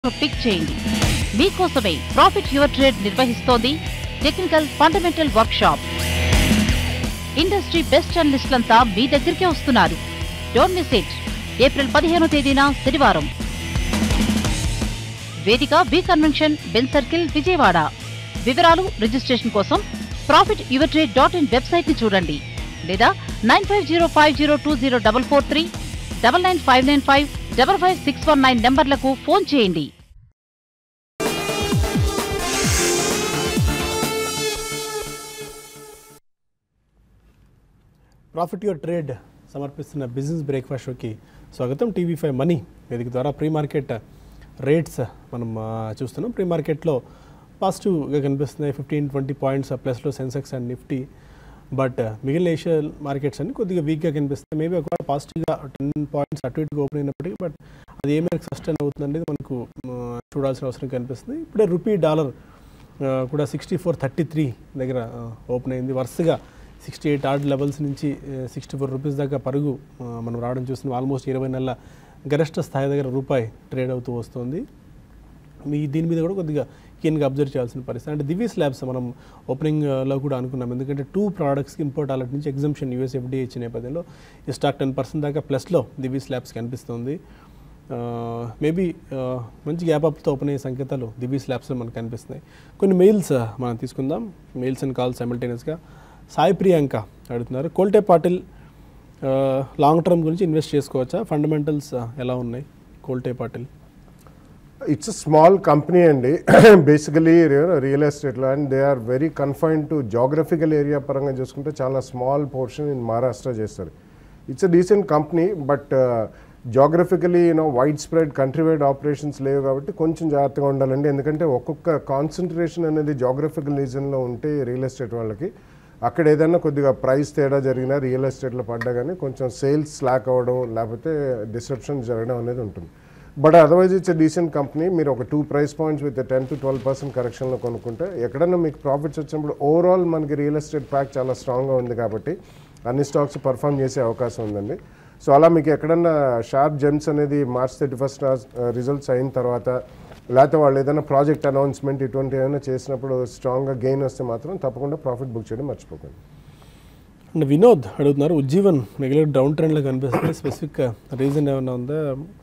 Pick చేయండి మీకోసమే profit your trade నిర్వహిస్తోంది technical fundamental workshop industry best అనలిస్టులంతా మీ దగ్గరికే వస్తున్నారు డోంట్ మిస్ ఇట్ ఏప్రిల్ పదిహేనో తేదీన శనివారం వేదిక B convention Benz circle Vijayawada వివరాలు రిజిస్ట్రేషన్ కోసం profit your trade dot in website ని చూడండి లేదా nine five zero five zero two zero double four three double nine five nine five double five six one nine నెంబర్లకు phone చేయండి profit your trade సమర్పిస్తున్న business breakfast షోకి స్వాగతం TV five money వేదిక ద్వారా ప్రీ మార్కెట్ రేట్స్ మనం ఆ, చూస్తున్నాం ప్రీ మార్కెట్లో పాజిటివ్గా కనిపిస్తున్నాయి ఫిఫ్టీన్ ట్వంటీ పాయింట్స్ ప్లస్లో సెన్సెక్స్ అండ్ నిఫ్టీ బట్ మిగిలిన ఏషియన్ మార్కెట్స్ అన్ని కొద్దిగా వీక్గా కనిపిస్తాయి మేబీ ఒకవేళ పాజిటివ్గా టెన్ పాయింట్స్ అటు ఇటుగా ఓపెన్ అయినప్పటికీ బట్ అది ఏ మేరకు సస్టైన్ అవుతుంది అనేది మనకు ఆ, చూడాల్సిన అవసరం కనిపిస్తుంది ఇప్పుడే రూపీ డాలర్ ఆ, కూడా సిక్స్టీ ఫోర్ థర్టీ త్రీ దగ్గర ఆ, ఓపెన్ అయింది వరుసగా సిక్స్టీ ఎయిట్ ఆర్డ్ లెవెల్స్ నుంచి సిక్స్టీ ఫోర్ రూపీస్ దాకా పరుగు ఆ, మనం రావడం చూస్తున్నాం ఆల్మోస్ట్ ఇరవై నెలల గరిష్ట స్థాయి దగ్గర రూపాయి ట్రేడ్ అవుతూ వస్తుంది మీ దీని మీద కూడా కొద్దిగా కీన్గా అబ్జర్వ్ చేయాల్సిన పరిస్థితి అంటే దివీస్ ల్యాబ్స్ మనం ఓపెనింగ్లో కూడా అనుకున్నాం ఎందుకంటే టూ ప్రోడక్ట్స్కి ఇంపోర్ట్ అలర్ట్ నుంచి ఎగ్జంప్షన్ యూఎస్ ఎఫ్డీఏ ఇచ్చిన నేపథ్యంలో ఈ స్టాక్ టెన్ పర్సెంట్ దాకా ప్లస్లో దివీస్ ల్యాబ్స్ కనిపిస్తుంది మేబీ మంచి గ్యాప్ అప్తో ఓపెన్ అయ్యే సంకేతాలు దివీస్ ల్యాబ్స్లో మనకు కనిపిస్తున్నాయి కొన్ని మెయిల్స్ మనం తీసుకుందాం మెయిల్స్ అండ్ కాల్స్ సైమల్టేనియస్గా సాయి ప్రియాంక అడుగుతున్నారు కోల్టే పాటిల్ లాంగ్ టర్మ్ గురించి ఇన్వెస్ట్ చేసుకోవచ్చా ఫండమెంటల్స్ ఎలా ఉన్నాయి Kolte Patil it's a small company అండి బేసికలీ రియల్ ఎస్టేట్లో and they are very confined to geographical area పరంగా చూసుకుంటే చాలా స్మాల్ పోర్షన్ ఇన్ మహారాష్ట్ర చేస్తారు it's a decent company but geographically you know wide spread country wide operations లేవు కాబట్టి కొంచెం జాగ్రత్తగా ఉండాలండి ఎందుకంటే ఒక్కొక్క కాన్సన్ట్రేషన్ అనేది జాగ్రఫికల్ రీజన్లో ఉంటే రియల్ ఎస్టేట్ వాళ్ళకి అక్కడ ఏదైనా కొద్దిగా ప్రైస్ తేడా జరిగినా రియల్ ఎస్టేట్లో పడ్డా కానీ కొంచెం సేల్స్ స్లాక్ అవ్వడం లేకపోతే డిస్రప్షన్ జరగడం అనేది ఉంటుంది but otherwise it's decent company మీరు ఒక two price points with ten to twelve percent కరెక్షన్లో కొనుక్కుంటే ఎక్కడైనా మీకు ప్రాఫిట్స్ వచ్చినప్పుడు ఓవరాల్ మనకి రియల్ ఎస్టేట్ ప్యాక్ చాలా స్ట్రాంగ్గా ఉంది కాబట్టి అన్ని స్టాక్స్ పర్ఫామ్ చేసే అవకాశం ఉందండి సో అలా మీకు ఎక్కడన్నా షార్ప్ జెమ్స్ అనేది మార్చ్ థర్టీ ఫస్ట్ రిజల్ట్స్ అయిన తర్వాత లేకపోతే వాళ్ళు ఏదైనా ప్రాజెక్ట్ అనౌన్స్మెంట్ ఇటువంటి ఏదైనా చేసినప్పుడు స్ట్రాంగ్గా గెయిన్ వస్తే మాత్రం తప్పకుండా ప్రాఫిట్ బుక్ చేయడం మర్చిపోకండి అండ్ వినోద్ అడుగుతున్నారు ఉజ్జీవన్ రెగ్యులర్ డౌన్ ట్రెండ్లో కనిపిస్తుంది స్పెసిఫిక్ రీజన్ ఏమైనా ఉందా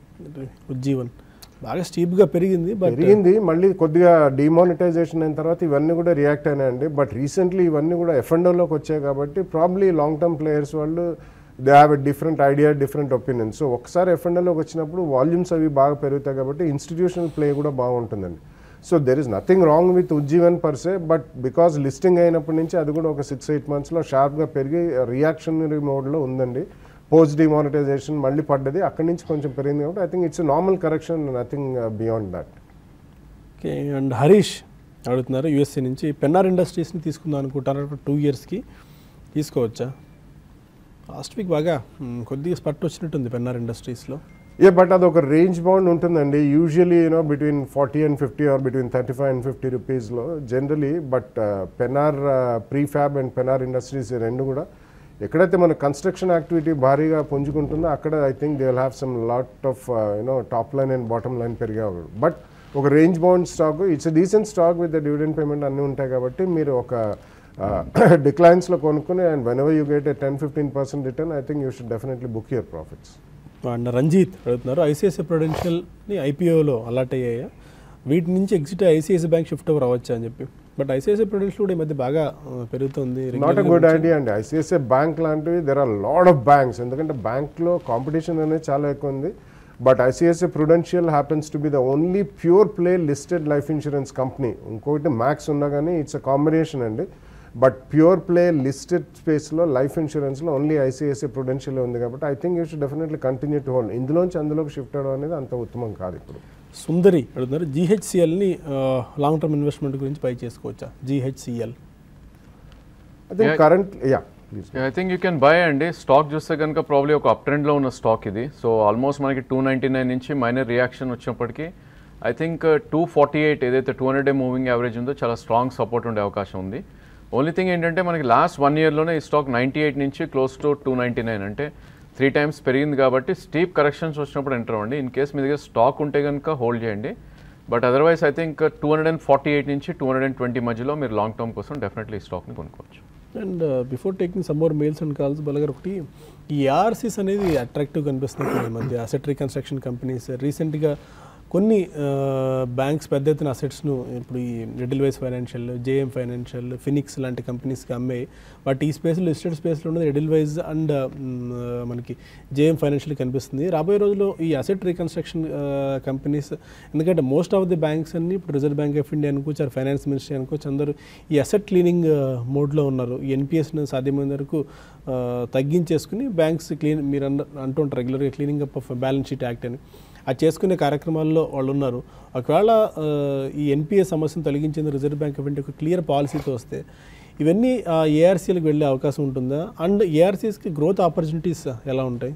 ఉజ్జీవన్ బాగా స్టీప్గా పెరిగింది బట్ పెరిగింది మళ్ళీ కొద్దిగా డిమానిటైజేషన్ అయిన తర్వాత ఇవన్నీ కూడా రియాక్ట్ అయినాయండి బట్ రీసెంట్లీ ఇవన్నీ కూడా ఎఫ్ఎండోలోకి వచ్చాయి కాబట్టి ప్రాబ్లీ లాంగ్ టర్మ్ ప్లేయర్స్ వాళ్ళు they have a different idea different opinion so ఒకసారి ఎఫ్ఎండోలోకి వచ్చినప్పుడు వాల్యూమ్స్ అవి బాగా పెరుగుతాయి కాబట్టి ఇన్స్టిట్యూషనల్ ప్లే కూడా బాగుంటుందండి so there is nothing wrong with Ujjivan per se but because listing అయినప్పటి నుంచి అది కూడా ఒక సిక్స్ ఎయిట్ మంత్స్లో షార్ప్గా పెరిగి రియాక్షనరీ మోడ్లో ఉందండి పోస్ట్ డిమానిటైజేషన్ మళ్ళీ పడ్డది అక్కడి నుంచి కొంచెం పెరిగింది కాబట్టి I think it's normal correction nothing beyond that okay and Harish అడుగుతున్నారు యూఎస్ఏ నుంచి పెన్నార్ ఇండస్ట్రీస్ని తీసుకుందాం అనుకుంటారు టూ ఇయర్స్కి తీసుకోవచ్చా లాస్ట్ వీక్ బాగా మ్, కొద్దిగా స్పట్ వచ్చినట్టుంది పెన్నార్ ఇండస్ట్రీస్లో ఏ బట్ అది ఒక రేంజ్ బౌండ్ ఉంటుందండి usually you know between forty and fifty or between thirty five and fifty రూపీస్లో generally but Penar prefab and Penar industries ఈ రెండు కూడా ఎక్కడైతే మన కన్స్ట్రక్షన్ యాక్టివిటీ భారీగా పుంజుకుంటుందో అక్కడ I think they will have some lot of you know top line and bottom line పెరిగే బట్ ఒక range bound stock it's decent stock with dividend payment అన్నీ ఉంటాయి కాబట్టి మీరు ఒక డిక్లైన్స్లో కొనుక్కుని and whenever you get a ten fifteen percent return I think you should definitely book your profits and Ranjit అడుగుతున్నారు ఐసిఐసిఐ ప్రొడెన్షియల్ని ఐపీఓలో అలాట్ అయ్యాయా వీటి నుంచి exit ICICI bank shift over అవ్వచ్చా అని చెప్పి బట్ ఐసిఐసిఐ ప్రొడెన్షియల్ కూడా ఈ మధ్య బాగా ఆ, పెరుగుతుంది నాట్ అ Regular గుడ్ గా ఐడియా అండి ఐసిఐసిఐ బ్యాంక్ లాంటివి there are lot of banks ఎందుకంటే బ్యాంక్లో కాంపిటీషన్ అనేది చాలా ఎక్కువ ఉంది but ICICI Prudential happens to be the only pure play listed life insurance company ఇంకొకటి మ్యాక్స్ ఉన్నా కానీ ఇట్స్ అ కాంబినేషన్ అండి బట్ ప్యూర్ ప్లే లిస్టెడ్ స్పేస్లో లైఫ్ ఇన్సూరెన్స్లో ఓన్లీ ఐసిఐసిఐ ప్రుడెన్షియల్ ఉంది కాబట్టి I think you should definitely continue to hold ఇందులోంచి అందులోకి షిఫ్ట్ అవడం అనేది అంత ఉత్తమం కాదు ఇప్పుడు సుందరి అడుగుతున్నారు జీహెచ్సిఎల్ని లాంగ్ టర్మ్ ఇన్వెస్ట్మెంట్ గురించి పై చేసుకోవచ్చా GHCL I think Yeah. Current yeah please I think you can buy అండి స్టాక్ చూస్తే కనుక ప్రాబ్లీ ఒక అప్ ట్రెండ్లో ఉన్న స్టాక్ ఇది సో ఆల్మోస్ట్ మనకి టూ నైంటీ నైన్ నుంచి మైనర్ రియాక్షన్ వచ్చినప్పటికీ I think two forty eight ఏదైతే two hundred day moving average ఉందో చాలా స్ట్రాంగ్ సపోర్ట్ ఉండే అవకాశం ఉంది ఓన్లీ థింగ్ ఏంటంటే మనకి లాస్ట్ వన్ ఇయర్లోనే ఈ స్టాక్ నైంటీ ఎయిట్ నుంచి close to two ninety nine అంటే త్రీ టైమ్స్ పెరిగింది కాబట్టి స్టీప్ కరెక్షన్స్ వచ్చినప్పుడు ఎంటర్ అవ్వండి ఇన్ కేస్ మీ దగ్గర స్టాక్ ఉంటే కనుక హోల్డ్ చేయండి but otherwise I think two hundred and forty eight నుంచి టూ హండ్రెడ్ అండ్ ట్వంటీ మధ్యలో మీరు లాంగ్ టర్మ్ కోసం డెఫినెట్లీ ఈ స్టాక్ని కొనుక్కోవచ్చు and before taking some more mails and calls బలగారు ఒకటి ఈ ఆర్సీస్ అనేది అట్రాక్టివ్ కనిపిస్తుంది ఈ మధ్య అసెట్ రీకన్స్ట్రక్షన్ కంపెనీస్ రీసెంట్గా కొన్ని బ్యాంక్స్ పెద్ద ఎత్తున అసెట్స్ను ఇప్పుడు ఈ Edelweiss financial JM financial Phoenix లాంటి కంపెనీస్కి అమ్మాయి బట్ ఈ స్పేస్లో లిస్టెడ్ స్పేస్లో ఉన్నది రెడిల్ వైజ్ అండ్ మనకి జేఎం ఫైనాన్షియల్ కనిపిస్తుంది రాబోయే రోజుల్లో ఈ అసెట్ రీకన్స్ట్రక్షన్ కంపెనీస్ ఎందుకంటే మోస్ట్ ఆఫ్ ది బ్యాంక్స్ అన్ని ఇప్పుడు రిజర్వ్ బ్యాంక్ ఆఫ్ ఇండియా అనుకోవచ్చు ఆర్ ఫైనాన్స్ మినిస్ట్రీ అనుకోవచ్చు అందరూ ఈ అసెట్ క్లీనింగ్ మోడ్లో ఉన్నారు ఈ ఎన్పిఎస్ను సాధ్యమైన వరకు ఆ, తగ్గించేసుకుని బ్యాంక్స్ క్లీన్ మీరు అన్న అంటుంటారు రెగ్యులర్గా cleaning up of balance sheet act అని అది చేసుకునే కార్యక్రమాల్లో వాళ్ళు ఉన్నారు ఒకవేళ ఆ, ఈ ఎన్పిఎస్ సమస్యను తొలగించేందుకు రిజర్వ్ బ్యాంక్ ఆఫ్ ఇండియా ఒక క్లియర్ పాలసీతో వస్తే ఇవన్నీ ఏఆర్సీలకు వెళ్ళే అవకాశం ఉంటుందా అండ్ ఏఆర్సీస్కి గ్రోత్ ఆపర్చునిటీస్ ఎలా ఉంటాయి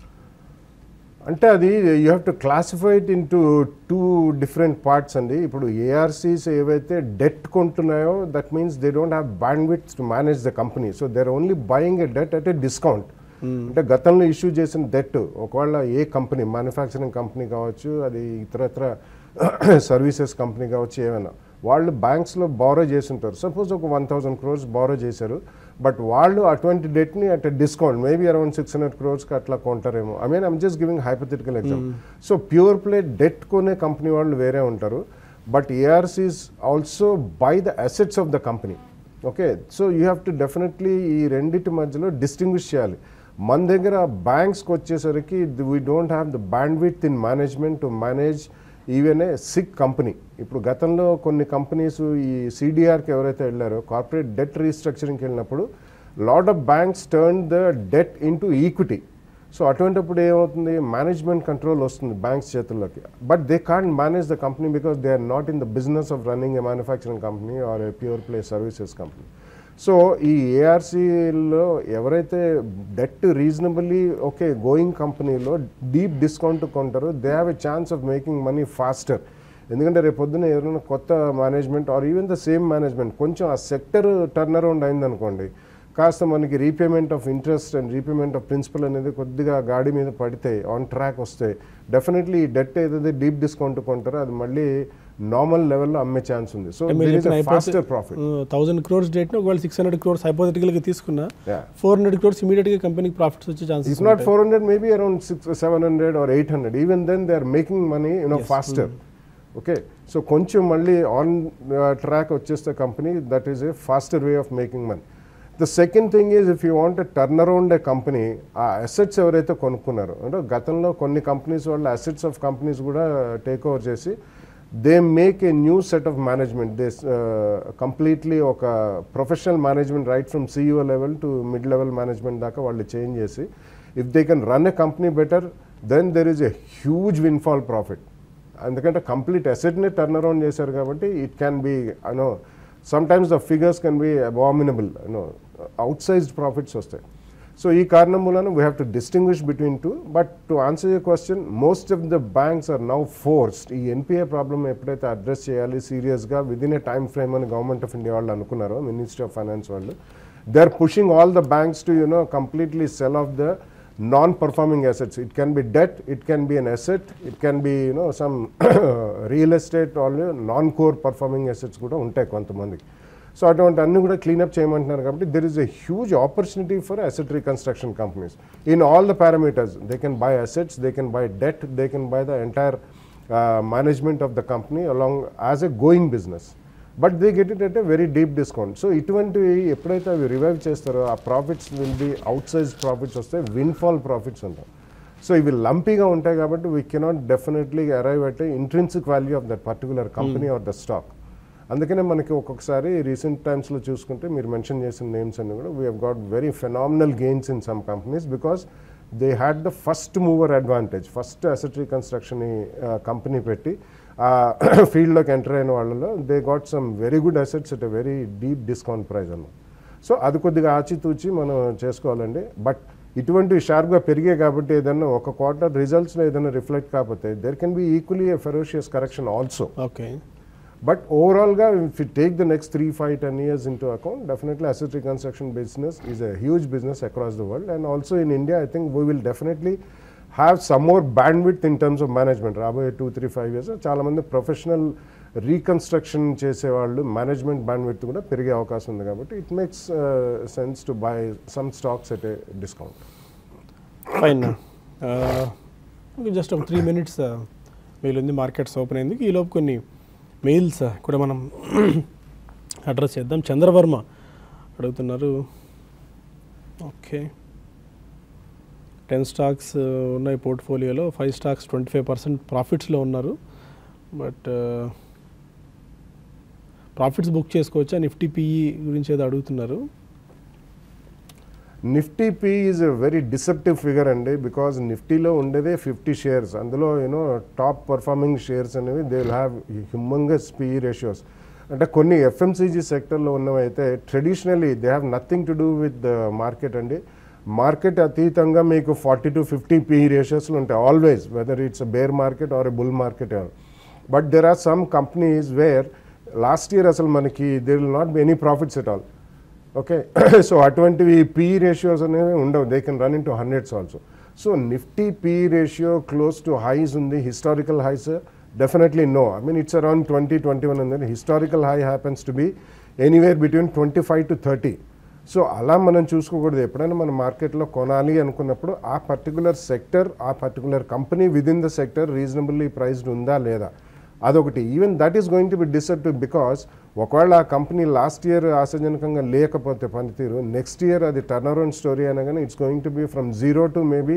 అంటే అది you have to classify it into two different parts అండి ఇప్పుడు ఏఆర్సీస్ ఏవైతే డెట్ కొంటున్నాయో that means they don't have bandwidth to manage the company so they are only buying a debt at a discount అంటే గతంలో issue చేసిన debt ఒకవేళ ఏ company manufacturing company కావచ్చు అది ఇతరత్ర సర్వీసెస్ కంపెనీ కావచ్చు ఏమైనా వాళ్ళు బ్యాంక్స్లో బారో చేసి ఉంటారు సపోజ్ ఒక వన్ థౌసండ్ క్రోర్స్ బారో చేశారు బట్ వాళ్ళు అటువంటి డెట్ని at discount maybe around six hundred క్రోర్స్కి అట్లా కొంటారేమో I mean I'm just giving hypothetical exam so pure play debt కొనే కంపెనీ వాళ్ళు వేరే ఉంటారు but ARCs also buy the assets of the company okay so you have to definitely ఈ రెండింటి మధ్యలో డిస్టింగ్విష్ చేయాలి మన దగ్గర బ్యాంక్స్కి వచ్చేసరికి we don't have the bandwidth in management to manage even a sick company ఇప్పుడు గతంలో కొన్ని కంపెనీస్ ఈ సిడిఆర్కి ఎవరైతే వెళ్ళారో కార్పొరేట్ డెట్ రీస్ట్రక్చరింగ్కి వెళ్ళినప్పుడు lot of banks turn the debt into equity so అటువంటిప్పుడు ఏమవుతుంది మేనేజ్మెంట్ కంట్రోల్ వస్తుంది బ్యాంక్స్ చేతుల్లోకి but they can't manage the company because they are not in the business of running a manufacturing company or a pure play services company so ఈ ఏఆర్సీలో ఎవరైతే debt reasonably okay going కంపెనీలో deep discount కొంటారో they have a chance of making money faster ఎందుకంటే రేపు పొద్దున ఎవరైనా కొత్త management or even the same management కొంచెం ఆ సెక్టర్ టర్న్ అరౌండ్ అయిందనుకోండి కాస్త మనకి repayment of interest and repayment of principal అనేది కొద్దిగా గాడి మీద పడితే ఆన్ ట్రాక్ వస్తే డెఫినెట్లీ ఈ డెట్ ఏదైతే డీప్ డిస్కౌంట్ కొంటారో అది మళ్ళీ నార్మల్ లెవెల్లో అమ్మే ఛాన్స్ ఉంది so faster profit thousand crores డేట్ని ఒకవేళ సిక్స్ హండ్రెడ్ క్రోర్స్ హైపోథెటికల్గా తీసుకున్నా Yeah. ఫోర్ హండ్రెడ్ క్రోర్స్ ఇమీడియట్గా కంపెనీకి ప్రాఫిట్స్ వచ్చే chances It's not 400, maybe around six, 700 or 800. Even then, they are making money, you know, faster. Okay, so కొంచెం మళ్ళీ ఆన్ ట్రాక్ వచ్చేస్తే company that is a faster way of making money the second thing is if you want turn around a company ఆ assets ఎవరైతే కొనుక్కున్నారో అంటే గతంలో కొన్ని companies వాళ్ళ అసెట్స్ ఆఫ్ కంపెనీస్ కూడా టేక్ ఓవర్ చేసి they make a new set of management they completely ఒక professional management right from CEO level to mid level management దాకా వాళ్ళు చేంజ్ చేసి if they can run a company better then there is a huge windfall profit ఎందుకంటే complete అసెట్ని turn around చేశారు కాబట్టి it can be you know sometimes the figures can be abominable you know outsized profits వస్తాయి so ఈ కారణం మూలన we have to distinguish between two but to answer you question most of the banks are now forced ఈ NPA problem ఎప్పుడైతే address చేయాలి సీరియస్గా within a time frame అని government of India వాళ్ళు అనుకున్నారో మినిస్ట్రీ ఆఫ్ ఫైనాన్స్ వాళ్ళు they are pushing all the banks to you know completely sell off the non performing assets it can be debt it can be an asset it can be you know some real estate all non core performing assets కూడా ఉంటాయి కొంతమందికి so అటువంటి అన్ని కూడా cleanup చేయమంటున్నారు కాబట్టి there is a huge opportunity for asset reconstruction companies in all the parameters they can buy assets they can buy debt they can buy the entire management of the company along as a going business but they get it at a very deep discount so ఇటువంటివి ఎప్పుడైతే అవి revive చేస్తారో ఆ profits will be out size profits వస్తే windfall profits ఉంటాయి so ఇవి లంపీగా ఉంటాయి కాబట్టి we cannot definitely arrive at intrinsic value of that particular company or the stock అందుకనే మనకి ఒక్కొక్కసారి రీసెంట్ టైమ్స్లో చూసుకుంటే మీరు మెన్షన్ చేసిన నేమ్స్ అన్ని కూడా we have got very phenomenal gains in some companies because they had the first mover advantage first asset reconstruction company పెట్టి ఆ ఫీల్డ్లోకి ఎంటర్ అయిన వాళ్ళలో they got some very good assets at a very deep discount price అన్నమాట so అది కొద్దిగా ఆచితూచి మనం చేసుకోవాలండి బట్ ఇటువంటివి షార్ప్గా పెరిగాయి కాబట్టి ఏదైనా ఒక క్వార్టర్ రిజల్ట్స్లో ఏదైనా రిఫ్లెక్ట్ కాకపోతే there can be equally a ferocious correction also okay but ఓవరాల్గా if you take the next three five ten years into account definitely asset reconstruction business is a huge business across the world and also in India I think we will definitely have some more bandwidth in terms of management రాబోయే two three five years చాలామంది professional reconstruction చేసేవాళ్ళు management bandwidth కూడా పెరిగే అవకాశం ఉంది కాబట్టి it makes sense to buy some stocks at a discount fine just ఒక three minutes ఉంది మార్కెట్స్ ఓపెన్ అయింది ఈలోపు కొన్ని మెయిల్స్ కూడా మనం అడ్రస్ చేద్దాం చంద్రవర్మ అడుగుతున్నారు ఓకే టెన్ స్టాక్స్ ఉన్నాయి పోర్ట్ఫోలియోలో five stocks twenty five percent ప్రాఫిట్స్లో ఉన్నారు బట్ ప్రాఫిట్స్ బుక్ చేసుకోవచ్చా నిఫ్టీ పిఈ గురించి ఏదో అడుగుతున్నారు Nifty P is a very deceptive figure అండి బికాజ్ నిఫ్టీలో ఉండేదే ఫిఫ్టీ షేర్స్ అందులో యూనో టాప్ పర్ఫార్మింగ్ షేర్స్ అనేవి they will have humongous P ratios అంటే కొన్ని ఎఫ్ఎంసీజీ సెక్టర్లో ఉన్నవైతే traditionally they have nothing to do with the market అండి మార్కెట్ అతీతంగా మీకు ఫార్టీ టు ఫిఫ్టీ పీ రేషియోస్లు ఉంటాయి always whether it's bear market or a bull market but there are some companies where last year అసలు మనకి there will not be any profits at all okay so అటువంటివి P ratios అనేవి ఉండవు they can run into hundreds also so Nifty P ratio close to highs ఉంది historical highs definitely no I mean it's around twenty twenty one ఉంది historical high happens to be anywhere between twenty five to thirty so అలా మనం చూసుకోకూడదు ఎప్పుడైనా మనం మార్కెట్లో కొనాలి అనుకున్నప్పుడు ఆ పర్టికులర్ సెక్టర్ ఆ particular company within the sector reasonably priced ఉందా లేదా అదొకటి even that is going to be deceptive because ఒకవేళ ఆ కంపెనీ లాస్ట్ ఇయర్ ఆశాజనకంగా లేకపోతే పనితీరు నెక్స్ట్ ఇయర్ అది టర్న్ అరౌండ్ స్టోరీ అనగానే it's going to be from zero to maybe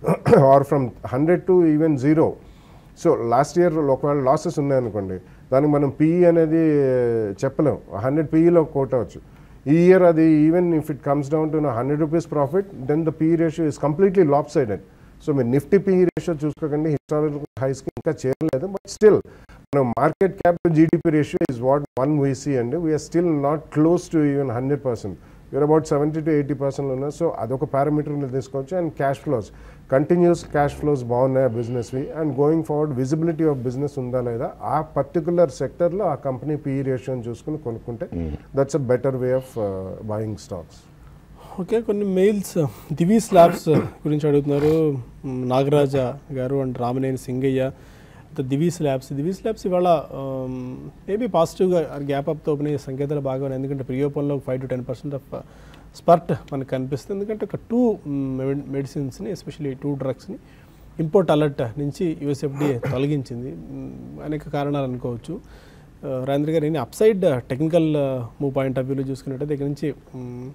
or from hundred to even zero so last year ఒకవేళ losses ఉన్నాయనుకోండి దానికి మనం పిఈ అనేది చెప్పలేం హండ్రెడ్ పీఈలో కోట్ అవచ్చు ఈ ఇయర్ అది even if it comes down to hundred rupees profit then the P ratio is completely lopsided so మీరు నిఫ్టీ పీ రేషియో చూసుకోకండి హిస్టారికల్ హైస్కి ఇంకా చేరలేదు బట్ స్టిల్ మనం market cap to GDP ratio is what one we see అండి we're still not close to even hundred percent you're about seventy to eighty percent ఉన్నారు so అదొక పారామీటర్ని తీసుకోవచ్చు and cash flows continues cash flows బాగున్నాయి బిజినెస్వి and going forward visibility of business ఉందా లేదా ఆ particular సెక్టర్లో ఆ కంపెనీ పీఈ రేషియోని చూసుకుని కొనుక్కుంటే that's a better way of buying stocks okay కొన్ని మెయిల్స్ దివీ స్లాబ్స్ గురించి అడుగుతున్నారు మ్, నాగరాజ గారు and Ramaneni Singayya the Divi's labs Divi's labs ఇవాళ మేబీ పాజిటివ్గా గ్యాప్ అప్తో ఓపెన్ అయ్యే సంకేతాలు బాగా ఉన్నాయి ఎందుకంటే ప్రియోపన్లో five to ten percent of spurt మనకు కనిపిస్తుంది ఎందుకంటే ఒక టూ మెడిసిన్స్ని ఎస్పెషల్లీ టూ డ్రగ్స్ని ఇంపోర్ట్ అలర్ట్ నుంచి యూఎస్ఎఫ్డిఏ తొలగించింది మ్, అనేక కారణాలు అనుకోవచ్చు ఆ, రాజేంద్ర గారు up side technical move point of వ్యూలో చూసుకున్నట్టు దగ్గర నుంచి మ్,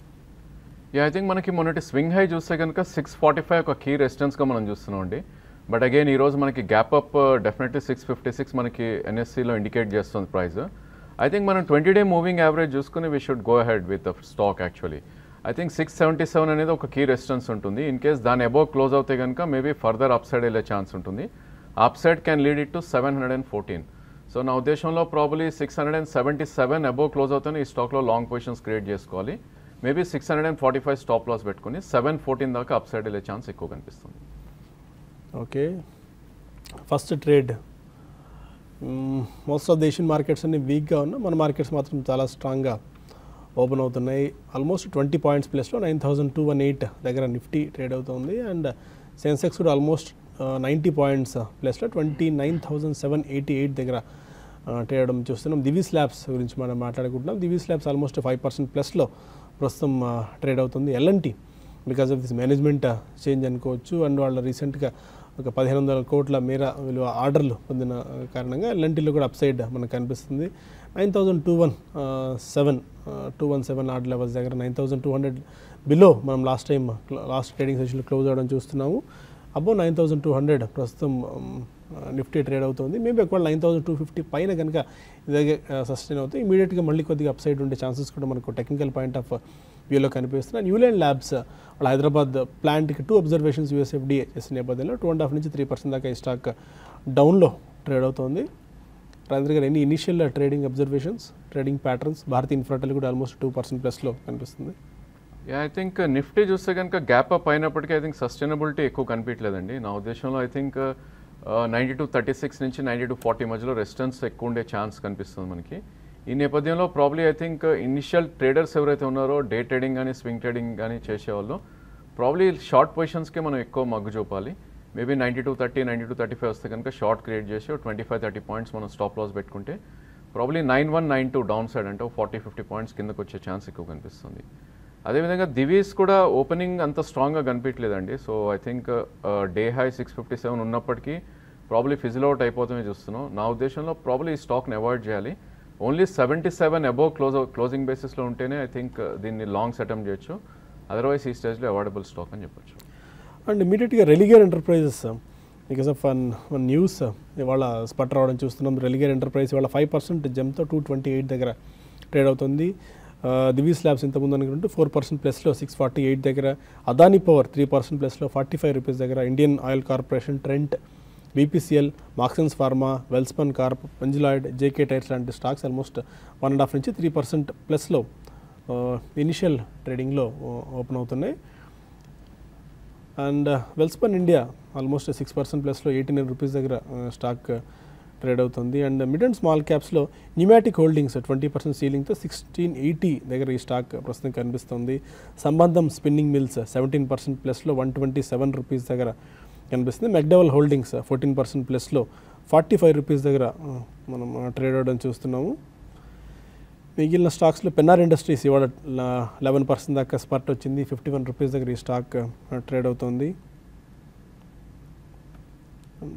యా ఐ థింక్ మనకి మొన్నటి స్వింగ్ హై చూస్తే కనుక సిక్స్ ఫార్టీ ఫైవ్ ఒక కీ రెసిస్టెన్స్గా మనం చూస్తున్నాం అండి బట్ అగైన్ ఈ రోజు మనకి gap up definitely six fifty six మనకి ఎన్ఎస్సిలో ఇండికేట్ చేస్తుంది ప్రైస్ ఐ థింక్ మనం ట్వంటీ డే మూవింగ్ యావరేజ్ చూసుకుని we should go ahead with stock actually I think six seventy seven అనేది ఒక కీ రెసిస్టెన్స్ ఉంటుంది ఇన్ కేస్ దాని అబోవ్ క్లోజ్ అవుతే కనుక మేబీ ఫర్దర్ అప్ సైడ్ వెళ్ళే ఛాన్స్ ఉంటుంది up side can lead it to seven hundred and fourteen so నా ఉద్దేశంలో probably six hundred and seventy seven above close అవుతానే ఈ స్టాక్లో లాంగ్ పొజిషన్స్ క్రియేట్ చేసుకోవాలి maybe six hundred and forty five stop loss పెట్టుకుని seven fourteen దాకా up side వెళ్ళే chance ఎక్కువ కనిపిస్తుంది okay first trade most of the Asian markets అన్ని వీక్గా ఉన్నా మన మార్కెట్స్ మాత్రం చాలా స్ట్రాంగ్గా ఓపెన్ అవుతున్నాయి ఆల్మోస్ట్ ట్వంటీ పాయింట్స్ ప్లస్లో nine thousand two one eight దగ్గర నిఫ్టీ ట్రేడ్ అవుతుంది అండ్ సెన్సెక్స్ కూడా ఆల్మోస్ట్ నైంటీ పాయింట్స్ ప్లస్లో twenty nine thousand seven eighty eight దగ్గర ట్రేడ్ అవడం చూస్తున్నాం దివీ స్లాబ్స్ గురించి మనం మాట్లాడుకుంటున్నాం Divi's labs almost five percent ప్లస్లో ప్రస్తుతం ట్రేడ్ అవుతుంది L and T because of this management change అనుకోవచ్చు అండ్ వాళ్ళ రీసెంట్గా ఒక పదిహేను వందల కోట్ల మేర విలువ ఆర్డర్లు పొందిన కారణంగా ఎల్ఎన్టీలో కూడా అప్ సైడ్ మనకు కనిపిస్తుంది nine thousand two one seven two one seven order levels దగ్గర nine thousand two hundred below మనం లాస్ట్ టైం లాస్ట్ ట్రేడింగ్ సెషన్లో క్లోజ్ అవ్వడం చూస్తున్నాము above nine thousand two hundred ప్రస్తుతం నిఫ్టీ ట్రేడ్ అవుతుంది మేబీ ఒకవేళ నైన్ థౌసండ్ టూ ఫిఫ్టీ పైన కనుక ఇలాగే సస్టైన్ అవుతాయి ఇమీడియట్గా మళ్ళీ కొద్దిగా అప్సైడ్ ఉండే ఛాన్సెస్ కూడా మనకు టెక్నికల్ పాయింట్ ఆఫ్ వ్యూలో కనిపిస్తున్నాయి న్యూలాండ్ ల్యాబ్స్ వాళ్ళ హైదరాబాద్ ప్లాంట్కి టూ అబ్జర్వేషన్స్ యూఎస్ఎఫ్డిఏ చేసిన నేపథ్యంలో టూ అండ్ హాఫ్ నుంచి త్రీ పర్సెంట్ దాకా ఈ స్టాక్ డౌన్లో ట్రేడ్ అవుతుంది రాజేంద్ర గారు ఎన్ని initial trading observations trading patterns Bharti Infratel కూడా ఆల్మోస్ట్ టూ పర్సెంట్ ప్లస్లో కనిపిస్తుంది యా ఐ థింక్ నిఫ్టీ చూస్తే కనుక గ్యాప్ అప్ అయినప్పటికీ ఐ థింక్ సస్టైనబిలిటీ ఎక్కువ కనిపించలేదండి నా ఉద్దేశంలో I think ninety two thirty six నుంచి నైంటీ టు ఫార్టీ మధ్యలో రెసిస్టెన్స్ ఎక్కువ ఉండే ఛాన్స్ కనిపిస్తుంది మనకి ఈ నేపథ్యంలో probably I think initial traders ఎవరైతే ఉన్నారో డే ట్రేడింగ్ కానీ స్వింగ్ ట్రేడింగ్ కానీ చేసేవాళ్ళు ప్రాబ్లీ షార్ట్ పొజిషన్స్కే మనం ఎక్కువ మగ్గు చూపాలి maybe ninety two thirty ninety two thirty five వస్తే కనుక షార్ట్ క్రియేట్ చేసి ట్వంటీ ఫైవ్ థర్టీ పాయింట్స్ మనం స్టాప్ లాస్ పెట్టుకుంటే probably nine one nine two downside అంటే ఫార్టీ ఫిఫ్టీ పాయింట్స్ కిందకు వచ్చే ఛాన్స్ ఎక్కువ కనిపిస్తుంది అదేవిధంగా దివీస్ కూడా ఓపెనింగ్ అంత స్ట్రాంగ్గా కనిపించలేదండి so I think day high six fifty seven ఉన్నప్పటికీ ప్రాబ్లీ ఫిజిల్ అవుట్ అయిపోతామే చూస్తున్నాం నా ఉద్దేశంలో ప్రాబ్లీ ఈ స్టాక్ని అవాయిడ్ చేయాలి only seventy seven above close closing బేసిస్లో ఉంటేనే ఐ థింక్ దీన్ని లాంగ్స్ అటెంప్ట్ చేయొచ్చు అదర్వైజ్ ఈ స్టేజ్లో అవాయిడబుల్ స్టాక్ అని చెప్పొచ్చు అండ్ ఇమీడియట్గా Religare enterprises because of one one news ఇవాళ స్పట్ రావడం చూస్తున్నాం రెలిగేర్ ఎంటర్ప్రైజ్ ఇవాళ ఫైవ్ పర్సెంట్ జంప్తో టూ ట్వంటీ ఎయిట్ దగ్గర ట్రేడ్ అవుతుంది దివీస్ ల్యాబ్స్ ఇంతకుముందు అనుకుంటే ఫోర్ పర్సెంట్ ప్లస్లో సిక్స్ ఫార్టీ ఎయిట్ దగ్గర అదానీ పవర్ త్రీ పర్సెంట్ ప్లస్లో ఫార్టీ ఫైవ్ రూపీస్ దగ్గర Indian oil corporation Trent BPCL Marksans pharma Welspun corp Punj Lloyd JK tyres లాంటి stocks almost one and half నుంచి త్రీ పర్సెంట్ ప్లస్లో ఇనిషియల్ ట్రేడింగ్లో ఓపెన్ అవుతున్నాయి and Welspun India almost six percent ప్లస్లో eighty nine rupees దగ్గర stock trade అవుతుంది and mid and small క్యాప్స్లో pneumatic holdings twenty percent సీలింగ్తో సిక్స్టీన్ ఎయిటీ దగ్గర ఈ స్టాక్ ప్రస్తుతం కనిపిస్తుంది Sambandam spinning mills seventeen percent ప్లస్లో వన్ ట్వంటీ సెవెన్ రూపీస్ దగ్గర కనిపిస్తుంది మెక్డవల్ హోల్డింగ్స్ ఫోర్టీన్ పర్సెంట్ ప్లస్లో ఫార్టీ ఫైవ్ రూపీస్ దగ్గర ఆ, మనం ట్రేడ్ అవడం చూస్తున్నాము మిగిలిన స్టాక్స్లో పెన్నార్ ఇండస్ట్రీస్ ఇవాళ లెవెన్ పర్సెంట్ దాకా స్పర్ట్ వచ్చింది ఫిఫ్టీ వన్ రూపీస్ దగ్గర ఈ స్టాక్ ఆ, ట్రేడ్ అవుతుంది అండ్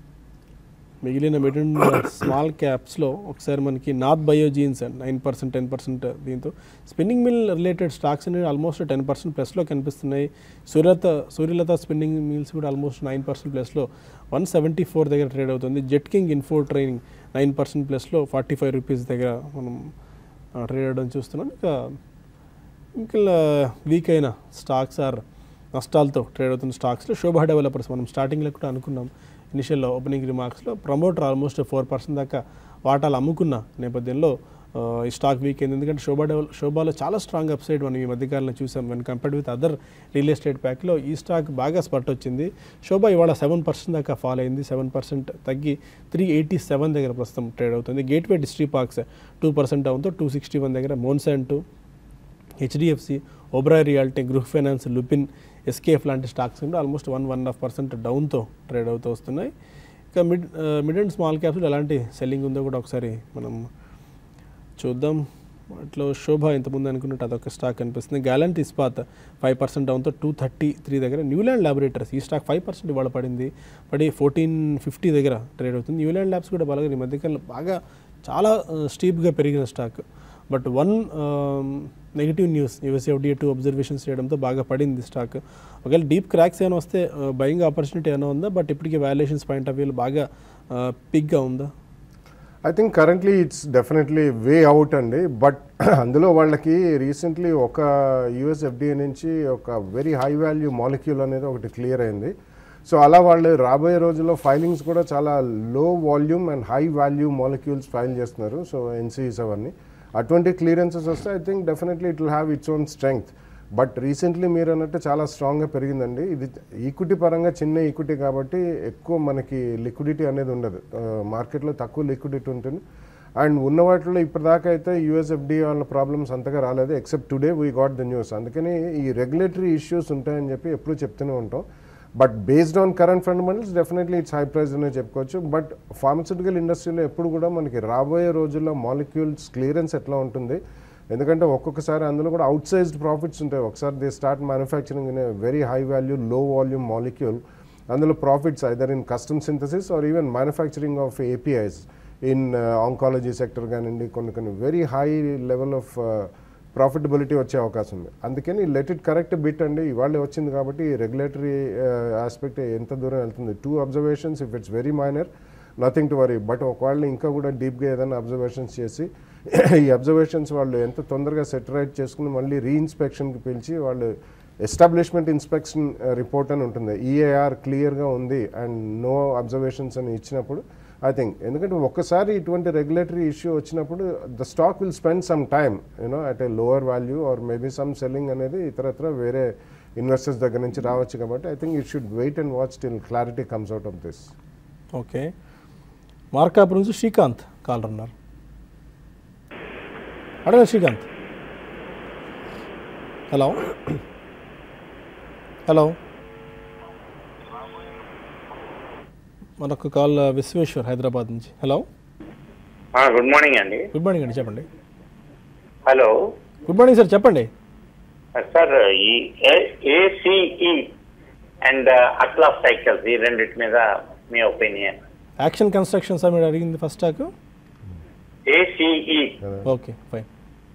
మిగిలిన మిడ్ అండ్ స్మాల్ క్యాప్స్లో ఒకసారి మనకి Nath biogenes nine percent ten percent దీంతో స్పిన్నింగ్ మిల్ రిలేటెడ్ స్టాక్స్ అనేవి ఆల్మోస్ట్ టెన్ పర్సెంట్ ప్లస్లో కనిపిస్తున్నాయి సూర్యలత సూర్యలత స్పిన్నింగ్ మిల్స్ కూడా ఆల్మోస్ట్ నైన్ పర్సెంట్ ప్లస్లో వన్ సెవెంటీ ఫోర్ దగ్గర ట్రేడ్ అవుతుంది Jetking info training nine percent ప్లస్లో ఫార్టీ ఫైవ్ రూపీస్ దగ్గర మనం ట్రేడ్ అవడం చూస్తున్నాం ఇక ఇంకా వీక్ అయిన స్టాక్స్ ఆర్ నష్టాలతో ట్రేడ్ అవుతున్న స్టాక్స్లో శోభా డెవలపర్స్ మనం స్టార్టింగ్లో కూడా అనుకున్నాం ఇనిషియల్ ఓపెనింగ్ రిమార్క్స్లో ప్రమోటర్ ఆల్మోస్ట్ ఫోర్ పర్సెంట్ దాకా వాటాలు అమ్ముకున్న నేపథ్యంలో ఆ, ఈ స్టాక్ వీక్ అయింది ఎందుకంటే శోభా డెవల్ శోభాలో చాలా స్ట్రాంగ్ అప్సైడ్ మనం ఈ మధ్యకాలంలో చూసాం when compared with other real estate ప్యాక్లో ఈ స్టాక్ బాగా స్పట్ వచ్చింది శోభా ఇవాళ సెవెన్ పర్సెంట్ దాకా ఫాల్ అయింది సెవెన్ పర్సెంట్ తగ్గి త్రీ ఎయిటీ సెవెన్ దగ్గర ప్రస్తుతం ట్రేడ్ అవుతుంది Gateway Distriparks two percent డౌన్తో టూ సిక్స్టీ వన్ దగ్గర Monsanto HDFC Oberoi Realty Gruh Finance Lupin SKF లాంటి స్టాక్స్ కూడా almost one one half percent డౌన్తో ట్రేడ్ అవుతూ వస్తున్నాయి ఇక మిడ్ మిడ్ అండ్ స్మాల్ క్యాప్స్లో ఎలాంటి సెల్లింగ్ ఉందో కూడా ఒకసారి మనం చూద్దాం వాటిలో శోభ ఇంతకుముందు అనుకున్నట్టు అదొక స్టాక్ కనిపిస్తుంది గ్యాలంట్ ఇస్పాత్ ఫైవ్ పర్సెంట్ డౌన్తో టూ థర్టీ త్రీ దగ్గర న్యూలాండ్ ల్యాబొరేటరీస్ ఈ స్టాక్ ఫైవ్ పర్సెంట్ ఇవాళ పడింది పడి ఫోర్టీన్ ఫిఫ్టీ దగ్గర ట్రేడ్ అవుతుంది న్యూలాండ్ ల్యాబ్స్ కూడా బాగా ఈ మధ్యకాలంలో బాగా చాలా స్టీప్గా పెరిగిన stock but one negative news USFDA two observations చేయడంతో బాగా పడింది స్టాక్ ఒకవేళ డీప్ క్రాక్స్ ఏమైనా వస్తే బయింగ్ ఆపర్చునిటీ ఏమైనా ఉందా బట్ ఇప్పటికీ వాల్యుయేషన్స్ పాయింట్ ఆఫ్ వ్యూలో బాగా పిగ్గా ఉందా I think currently it's definitely way out అండి బట్ అందులో వాళ్ళకి రీసెంట్లీ ఒక యుఎస్ ఎఫ్డిఏ నుంచి ఒక వెరీ హై వాల్యూ మాలిక్యూల్ అనేది ఒకటి క్లియర్ అయింది సో అలా వాళ్ళు రాబోయే రోజుల్లో ఫైలింగ్స్ కూడా చాలా low volume and high value molecules file చేస్తున్నారు సో ఎన్సీఈస్ అవన్నీ అటువంటి క్లియరెన్సెస్ వస్తే I think definitely it will have its own strength but recently మీరు అన్నట్టు చాలా స్ట్రాంగ్గా పెరిగిందండి ఇది ఈక్విటీ పరంగా చిన్న ఈక్విటీ కాబట్టి ఎక్కువ మనకి లిక్విడిటీ అనేది ఉండదు మార్కెట్లో తక్కువ లిక్విడిటీ ఉంటుంది అండ్ ఉన్న వాటిలో ఇప్పటిదాకా అయితే యూఎస్ఎఫ్డి వాళ్ళ ప్రాబ్లమ్స్ అంతగా రాలేదు except today we got the news అందుకని ఈ రెగ్యులేటరీ ఇష్యూస్ ఉంటాయని చెప్పి ఎప్పుడూ చెప్తూనే ఉంటాం but based on current fundamentals definitely it's high price అనే చెప్పుకోవచ్చు బట్ ఫార్మస్యూటికల్ ఇండస్ట్రీలో ఎప్పుడు కూడా మనకి రాబోయే రోజుల్లో మాలిక్యూల్స్ క్లియరెన్స్ ఎట్లా ఉంటుంది ఎందుకంటే ఒక్కొక్కసారి అందులో కూడా అవుట్ సైజ్డ్ ప్రాఫిట్స్ ఉంటాయి ఒకసారి they start manufacturing in very high value low volume molecule అందులో profits either in custom synthesis or even manufacturing of APIs in oncology sector కానివ్వండి కొన్ని కొన్ని very high level of profitability వచ్చే అవకాశం ఉంది అందుకని లెట్ ఇట్ కరెక్ట్ బిట్ అండి ఇవాళ వచ్చింది కాబట్టి రెగ్యులేటరీ ఆస్పెక్ట్ ఎంత దూరం వెళ్తుంది two observations if it's very minor nothing to worry but ఒకవేళ ఇంకా కూడా డీప్గా ఏదైనా అబ్జర్వేషన్స్ చేసి ఈ అబ్జర్వేషన్స్ వాళ్ళు ఎంత తొందరగా సెటరైట్ చేసుకుని మళ్ళీ రీఇన్స్పెక్షన్కి పిలిచి వాళ్ళు ఎస్టాబ్లిష్మెంట్ ఇన్స్పెక్షన్ రిపోర్ట్ అని ఉంటుంది ఈఏఆర్ క్లియర్గా ఉంది అండ్ నో అబ్జర్వేషన్స్ అని ఇచ్చినప్పుడు ఐ థింక్ ఎందుకంటే ఒక్కసారి ఇటువంటి రెగ్యులేటరీ ఇష్యూ వచ్చినప్పుడు the stock will spend some time you know at a lower value or maybe some selling అనేది ఇతరత్ర వేరే ఇన్వెస్టర్స్ దగ్గర నుంచి రావచ్చు కాబట్టి I think it should wait and watch till clarity comes out of this okay Markapur నుంచి Srikanth caller ఉన్నారు అడగండి శ్రీకాంత్ హలో హలో మనకు కాల్ విశ్వేశ్వర్ హైదరాబాద్ నుంచి హలో గుడ్ మార్నింగ్ అండి గుడ్ మార్నింగ్ అండి చెప్పండి హలో గుడ్ మార్నింగ్ సార్ చెప్పండి సార్ ఈ ఏసీఈ అండ్ అట్లాస్ సైకిల్స్ ఈ రెండింటి మీద మీ ఒపీనియన్ యాక్షన్ కన్స్ట్రక్షన్ సార్ మీరు అడిగింది first stock ACE okay fine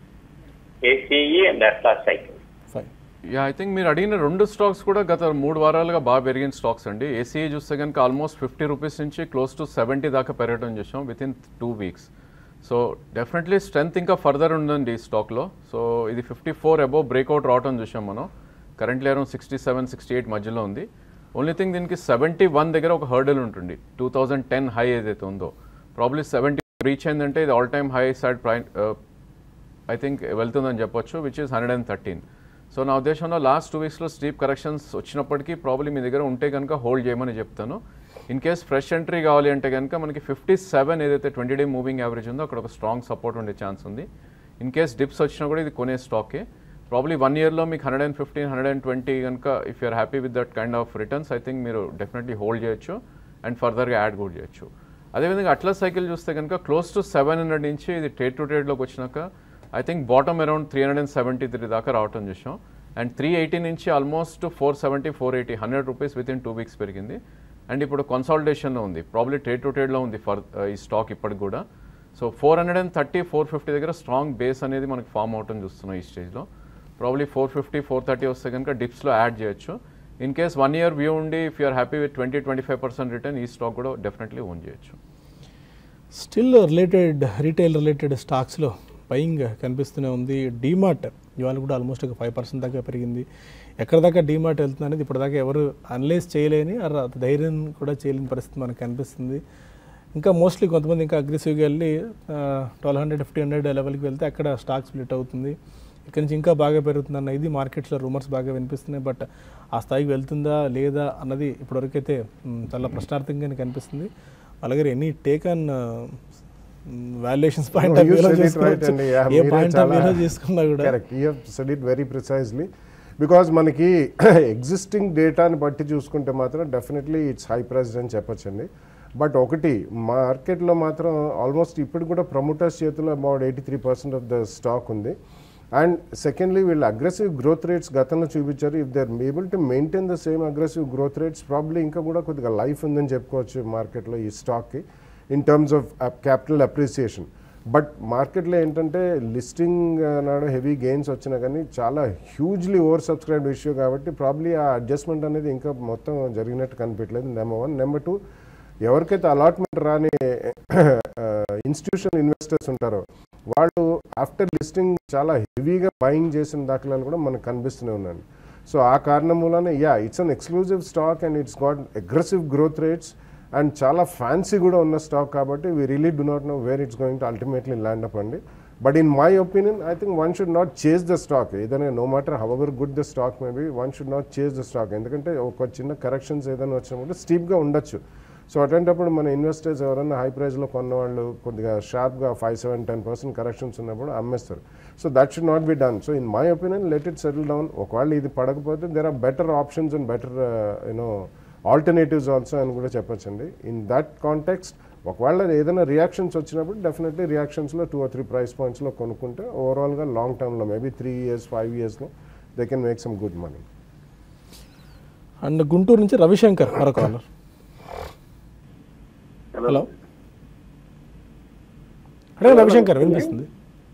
ACE and Atlas cycle fine yeah I think మీరు అడిగిన రెండు స్టాక్స్ కూడా గత మూడు వారాలుగా బాగా పెరిగిన స్టాక్స్ అండి ఏసీఐ చూస్తే కనుక ఆల్మోస్ట్ ఫిఫ్టీ రూపీస్ నుంచి క్లోజ్ టు సెవెంటీ దాకా పెరగడం చూసాం with in two weeks so definitely strength ఇంకా ఫర్దర్ ఉందండి ఈ స్టాక్లో సో ఇది ఫిఫ్టీ ఫోర్ అబోవ్ బ్రేక్అవుట్ రావడం చూసాం మనం currently around sixty seven sixty eight మధ్యలో ఉంది ఓన్లీ థింగ్ దీనికి సెవెంటీ వన్ దగ్గర ఒక హర్డల్ ఉంటుంది టూ థౌజండ్ టెన్ హై ఏదైతే ఉందో ప్రాబ్లీ సెవెంటీ రీచ్ అయిందంటే ఇది ఆల్ టైమ్ హై సైడ్ ప్రైన్ ఐ థింక్ వెళ్తుందని చెప్పొచ్చు which is hundred and thirteen so నా ఉద్దేశంలో లాస్ట్ టూ వీక్స్లో స్టీప్ కరెక్షన్స్ వచ్చినప్పటికీ ప్రాబ్లీ మీ దగ్గర ఉంటే కనుక హోల్డ్ చేయమని చెప్తాను ఇన్ కేస్ ఫ్రెష్ ఎంట్రీ కావాలి అంటే కనుక మనకి ఫిఫ్టీ సెవెన్ ఏదైతే ట్వంటీ డే మూవింగ్ యావరేజ్ ఉందో అక్కడ ఒక స్ట్రాంగ్ సపోర్ట్ ఉండే ఛాన్స్ ఉంది ఇన్ కేస్ డిప్స్ వచ్చినా కూడా ఇది కొనే స్టాకే ప్రాబ్లీ వన్ ఇయర్లో మీకు hundred and fifteen hundred and twenty కనుక if you're happy with that kind of returns I think మీరు డెఫినెట్లీ హోల్డ్ చేయొచ్చు అండ్ ఫర్దర్గా యాడ్ కూడా చేయొచ్చు అదేవిధంగా అట్లా సైకిల్ చూస్తే కనుక క్లోజ్ టు సెవెన్ హండ్రెడ్ నుంచి ఇది ట్రేడ్ టు ట్రేడ్లోకి వచ్చినాక I think bottom around three hundred and seventy three దాకా రావటం చూసాం అండ్ త్రీ ఎయిటీ నుంచి almost four seventy four eighty hundred rupees with in two weeks పెరిగింది అండ్ ఇప్పుడు కన్సాలిడేషన్లో ఉంది ప్రాబ్లీ ట్రేడ్ టు ట్రేడ్లో ఉంది ఫర్ ఈ స్టాక్ ఇప్పటికి కూడా so four hundred and thirty four fifty దగ్గర స్ట్రాంగ్ బేస్ అనేది మనకి ఫామ్ అవటం చూస్తున్నాం ఈ స్టేజ్లో probably four fifty four thirty వస్తే కనుక డిప్స్లో యాడ్ చేయొచ్చు in case one year view ఉండి if you're happy with twenty twenty five percent return ఈ స్టాక్ కూడా డెఫినెట్లీ ఓన్ చేయొచ్చు స్టిల్ రిలేటెడ్ రీటైల్ రిలేటెడ్ స్టాక్స్లో బయింగ్ కనిపిస్తూనే ఉంది డీమార్ట్ ఇవాళ కూడా ఆల్మోస్ట్ ఒక ఫైవ్ పర్సెంట్ దాకా పెరిగింది ఎక్కడ దాకా డీమార్ట్ వెళ్తుంది అనేది ఇప్పటిదాకా ఎవరు అనలైజ్ చేయలేని ఆర్ అంత ధైర్యం కూడా చేయలేని పరిస్థితి మనకు కనిపిస్తుంది ఇంకా మోస్ట్లీ కొంతమంది ఇంకా అగ్రెసివ్గా వెళ్ళి ట్వెల్వ్ హండ్రెడ్ ఫిఫ్టీ హండ్రెడ్ లెవెల్కి వెళ్తే అక్కడ స్టాక్ స్ప్లిట్ అవుతుంది ఇక్కడి నుంచి ఇంకా బాగా పెరుగుతుందన్న ఇది మార్కెట్స్లో రూమర్స్ బాగా వినిపిస్తున్నాయి బట్ ఆ స్థాయికి వెళ్తుందా లేదా అన్నది ఇప్పటివరకైతే మ్, చాలా ప్రశ్నార్థకంగానే కనిపిస్తుంది అలాగే any take on valuations point of You వ్యూలో said it right చూసుకోవచ్చు అండి. Yeah, ఏ మీరే పాయింట్ ఆఫ్ చాలా- వ్యూలో తీసుకున్నా కూడా correct you said it very precisely because మనకి ఎగ్జిస్టింగ్ డేటాని బట్టి చూసుకుంటే మాత్రం డెఫినెట్లీ ఇట్స్ హై ప్రైస్ అని చెప్పొచ్చండి బట్ ఒకటి మార్కెట్లో మాత్రం ఆల్మోస్ట్ ఇప్పుడు కూడా ప్రమోటర్స్ చేతిలో about eighty three percent of the stock ఉంది అండ్ సెకండ్లీ వీళ్ళు అగ్రెసివ్ గ్రోత్ రేట్స్ గతంలో చూపించారు if they able to maintain the same aggressive growth rates probably ఇంకా కూడా కొద్దిగా లైఫ్ ఉందని చెప్పుకోవచ్చు మార్కెట్లో ఈ స్టాక్కి in terms of capital appreciation but మార్కెట్లో ఏంటంటే లిస్టింగ్ నాడు హెవీ గెయిన్స్ వచ్చినా కానీ చాలా హ్యూజ్లీ ఓవర్ సబ్స్క్రైబ్ ఇష్యూ కాబట్టి ప్రాబ్లీ ఆ అడ్జస్ట్మెంట్ అనేది ఇంకా మొత్తం జరిగినట్టు కనిపించలేదు నెంబర్ వన్ నెంబర్ టూ ఎవరికైతే అలాట్మెంట్ రాని ఇన్స్టిట్యూషన్ ఇన్వెస్టర్స్ ఉంటారో వాళ్ళు ఆఫ్టర్ లిస్టింగ్ చాలా హెవీగా బయింగ్ చేసిన దాఖలాలు కూడా మనకు కనిపిస్తూనే ఉన్నాయండి సో ఆ కారణం మూలన yeah it's an exclusive stock and it's got aggressive growth rates and చాలా ఫ్యాన్సీ కూడా ఉన్న స్టాక్ కాబట్టి we really do not know where it's going to ultimately land up అండి but in my opinion I think one should not chase the stock ఏదైనా no matter however good the stock maybe one should not chase the stock ఎందుకంటే ఒక చిన్న corrections ఏదైనా వచ్చినప్పుడు స్టీప్గా ఉండొచ్చు so అటువంటిప్పుడు మన ఇన్వెస్టర్స్ ఎవరైనా హై ప్రైస్లో కొన్న వాళ్ళు కొద్దిగా షార్ప్గా five seven ten percent corrections ఉన్నప్పుడు అమ్మేస్తారు so that should not be done so in my opinion let it settle down ఒకవేళ ఇది పడకపోతే there are better options and better you know alternatives also అని కూడా చెప్పొచ్చండి ఇన్ దట్ కాంటెక్స్ట్ ఒకవేళ ఏదైనా రియాక్షన్స్ వచ్చినప్పుడు డెఫినెట్లీ రియాక్షన్స్లో టూ ఆర్ త్రీ ప్రైస్ పాయింట్స్లో కొనుక్కుంటే ఓవరాల్గా లాంగ్ టర్మ్లో మేబీ త్రీ ఇయర్స్ ఫైవ్ ఇయర్స్లో they can make some good money and Guntur నుంచి రవిశంకర్ మరొక కాలర్ హలో అడే రవిశంకర్ వినిపిస్తుంది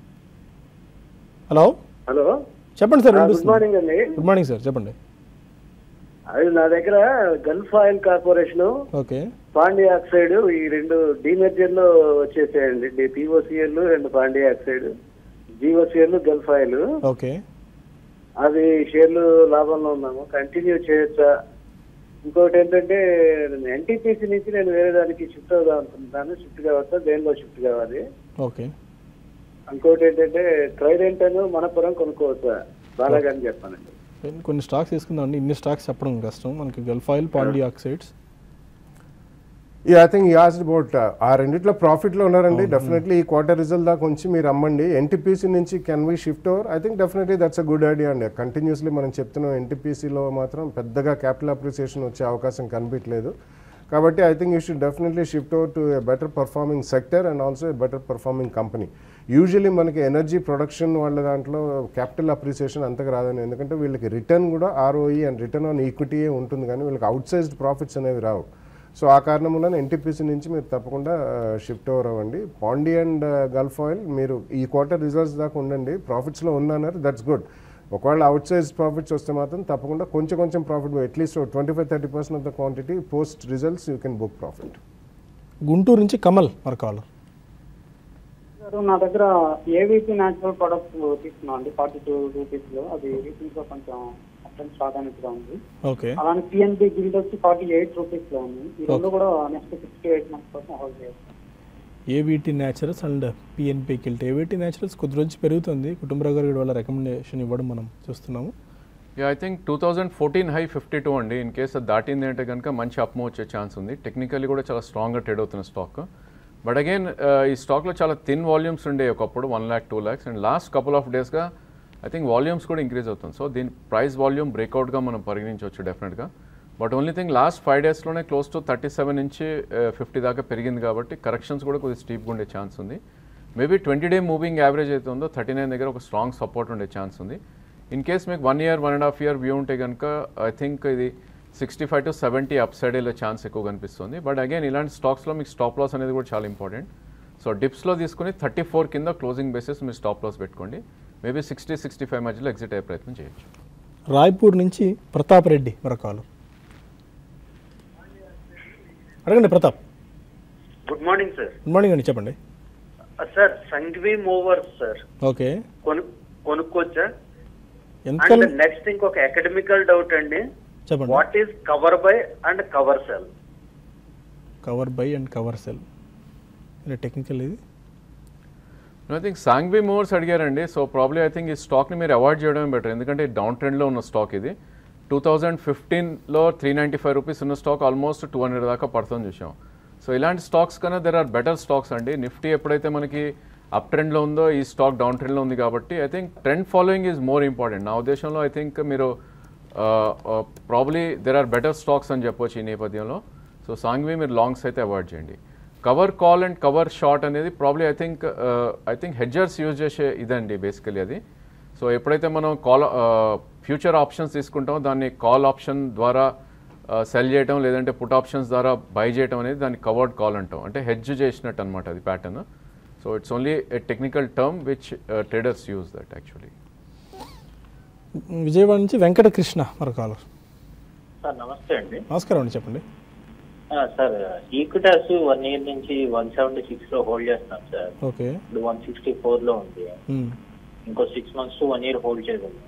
హలో హలో చెప్పండి సార్ గుడ్ వినిపిస్తుంది మార్నింగ్ అండి గుడ్ మార్నింగ్ సార్ చెప్పండి అది నా దగ్గర Gulf oil corporation okay Pondy oxide ఈ రెండు డీమెర్జర్ లో వచ్చేసాయండి పిఓసిఎల్ రెండు Pondy oxide GOCL Gulf oil okay అవి షేర్లు లాభంలో ఉన్నాము కంటిన్యూ చేయొచ్చా ఇంకోటి ఏంటంటే ఎన్టీపీసీ నుంచి నేను వేరే దానికి షిఫ్ట్ అవుదాం అనుకుంటున్నాను షిఫ్ట్ కావచ్చా దేనిలో షిఫ్ట్ కావాలి ఓకే ఇంకోటి ఏంటంటే ట్రైడెంట్ అని మనపురం కొనుక్కోవచ్చా బాలాగాని చెప్పానండి కొన్ని స్టాక్స్ తీసుకుందామండి ఇన్ని స్టాక్స్ చెప్పడం కష్టం మనకి గల్ఫ్ ఆయిల్ పాండి ఆక్సైడ్స్ ఈ ఐ థింక్ యాస్డ్ అబౌట్ ఆ రెండిట్లో ప్రాఫిట్లో ఉన్నారండి డెఫినెట్లీ ఈ క్వార్టర్ రిజల్ట్ దాకా ఉంచి మీరు అమ్మండి ఎన్టీపీసీ నుంచి can we shift over I think definitely that's a good idea అండి కంటిన్యూస్లీ మనం చెప్తున్నాం ఎన్టీపీసీలో మాత్రం పెద్దగా క్యాపిటల్ అప్రిసియేషన్ వచ్చే అవకాశం కనిపించలేదు కాబట్టి I think you should definitely shift over to a better performing sector and also a better performing company usually మనకి ఎనర్జీ ప్రొడక్షన్ వాళ్ళ దాంట్లో క్యాపిటల్ అప్రిసియేషన్ అంతగా రాదని ఎందుకంటే వీళ్ళకి రిటర్న్ కూడా ఆర్ఓఈ అండ్ రిటర్న్ ఆన్ ఈక్విటీయే ఉంటుంది కానీ వీళ్ళకి అవుట్ సైజ్డ్ ప్రాఫిట్స్ అనేవి రావు సో ఆ కారణం వలన ఎన్టీపీసీ నుంచి మీరు తప్పకుండా షిఫ్ట్ ఓవర్ అవ్వండి పాండి అండ్ గల్ఫ్ ఆయిల్ మీరు ఈ క్వార్టర్ రిజల్ట్స్ దాకా ఉండండి ప్రాఫిట్స్లో ఉన్నారు దట్స్ గుడ్ ఒకవేళ అవుట్ సైజ్ ప్రాఫిట్స్ వస్తే మాత్రం తప్పకుండా కొంచెం కొంచెం profit at least twenty five thirty percent of the quantity post results you can book profit Guntur నుంచి కమల్ మరి కాలర్ సార్ నా దగ్గర ఏవీపీ న్యాచురల్ ప్రొడక్ట్స్ తీసుకున్నాం అండి ఫార్టీ టూ రూపీస్ లో అది రీసెంట్ గా కొంచెం అటెండ్ స్టాక్ అనేది ఉంది ఓకే అలానే పిఎన్బి గిల్డ్ వచ్చి ఫార్టీ ఎయిట్ రూపీస్ లో ఉంది ఈ రెండు కూడా నెక్స్ట్ సిక్స్టీ ఎయిట్ మంత్స్ కోసం హోల్డ్ చేస్తాం AVT Naturals and PNB Gilts AVT Naturals కొద్ది రోజు పెరుగుతుంది కుటుంబరావు గారు వాళ్ళ రికమెండేషన్ ఇవ్వడం మనం చూస్తున్నాము yeah I think two thousand fourteen high fifty two అండి ఇన్ కేసు అది దాటింది అంటే కనుక మంచి అప్మో వచ్చే ఛాన్స్ ఉంది టెక్నికల్లీ కూడా చాలా స్ట్రాంగ్గా ట్రేడ్ అవుతున్న స్టాక్ బట్ అగైన్ ఈ స్టాక్లో చాలా థిన్ వాల్యూమ్స్ ఉండే ఒకప్పుడు one lakh two lakhs and last couple of డేస్గా ఐ థింక్ వాల్యూమ్స్ కూడా ఇంక్రీజ్ అవుతుంది సో దీని ప్రైస్ వాల్యూమ్ బ్రేక్అవుట్గా మనం పరిగణించవచ్చు డెఫినెట్గా but only thing last five డేస్లోనే క్లోజ్ టు థర్టీ సెవెన్ నుంచి ఫిఫ్టీ దాకా పెరిగింది కాబట్టి కరెక్షన్స్ కూడా కొద్దిగా స్టీప్గా ఉండే ఛాన్స్ ఉంది maybe twenty day moving average అయితే ఉందో థర్టీ నైన్ దగ్గర ఒక స్ట్రాంగ్ సపోర్ట్ ఉండే ఛాన్స్ ఉంది ఇన్ కేస్ మీకు one year one and half year view ఉంటే కనుక ఐ థింక్ ఇది sixty five to seventy up side వెళ్ళే ఛాన్స్ ఎక్కువ కనిపిస్తుంది బట్ అగైన్ ఇలాంటి స్టాక్స్లో మీకు స్టాప్ లాస్ అనేది కూడా చాలా ఇంపార్టెంట్ సో డిప్స్లో తీసుకుని థర్టీ ఫోర్ కింద క్లోజింగ్ బేసిస్ మీరు స్టాప్ లాస్ పెట్టుకోండి మేబీ సిక్స్టీ సిక్స్టీ ఫైవ్ మధ్యలో ఎగ్జిట్ అయ్యే ప్రయత్నం చేయొచ్చు రాయ్పూర్ నుంచి ప్రతాప్ రెడ్డి మరొక కాలర్ అడగండి Pratap good morning sir good morning అండి చెప్పండి sir Sanghvi movers sir okay కొను కొనుక్కోవచ్చా ఎంత అండ్ కాలం నెక్స్ట్ ఇంకొక అకాడమికల్ డౌట్ అండి చెప్పండి what is cover buy and cover sell cover buy and cover sell technical ఇది ఐ థింక్ సాంగ్వి మూవర్స్ అడిగారండి సో ప్రాబ్లీ ఐ థింక్ ఈ స్టాక్ని మీరు అవాయిడ్ చేయడమే బెటర్ ఎందుకంటే డౌన్ ట్రెండ్లో ఉన్న స్టాక్ ఇది టూ థౌజండ్ ఫిఫ్టీన్లో త్రీ నైంటీ ఫైవ్ రూపీస్ ఉన్న స్టాక్ ఆల్మోస్ట్ టూ హండ్రెడ్ దాకా పడుతుంది చూసాం సో ఇలాంటి స్టాక్స్ కన్నా దెర్ ఆర్ బెటర్ స్టాక్స్ అండి నిఫ్టీ ఎప్పుడైతే మనకి అప్ ట్రెండ్లో ఉందో ఈ స్టాక్ డౌన్ ట్రెండ్లో ఉంది కాబట్టి I think trend following is more important నా ఉద్దేశంలో ఐ థింక్ మీరు probably there are better stocks అని చెప్పొచ్చు ఈ నేపథ్యంలో సో సాంగ్వి మీరు లాంగ్స్ అయితే అవాయిడ్ చేయండి cover call and cover short అనేది probably I think I think hedgers use చేసే ఇదండి బేసికలీ అది సో ఎప్పుడైతే మనం కాల్ ఫ్యూచర్ ఆప్షన్స్ తీసుకుంటామో దాన్ని కాల్ ఆప్షన్ ద్వారా సెల్ చేయటం లేదంటే పుట్ ఆప్షన్స్ ద్వారా బై చేయటం అనేది దాన్ని కవర్డ్ కాల్ అంటాం అంటే హెడ్జ్ చేసినట్టు అనమాట అది pattern so it's only a technical term which traders use that actually Vijayawada నుంచి వెంకటకృష్ణ మరొక కాలర్ సార్ నమస్తే అండి నమస్కారం అండి చెప్పండి ఆ, సార్ ఈక్విటాస్ వన్ ఇయర్ నుంచి వన్ సెవెంటీ సిక్స్ లో హోల్డ్ చేస్తున్నాం సార్ ఓకే ఇప్పుడు వన్ సిక్స్టీ ఫోర్ లో ఉంది మ్మ్. ఇంకో six months to one year hold చేయగలం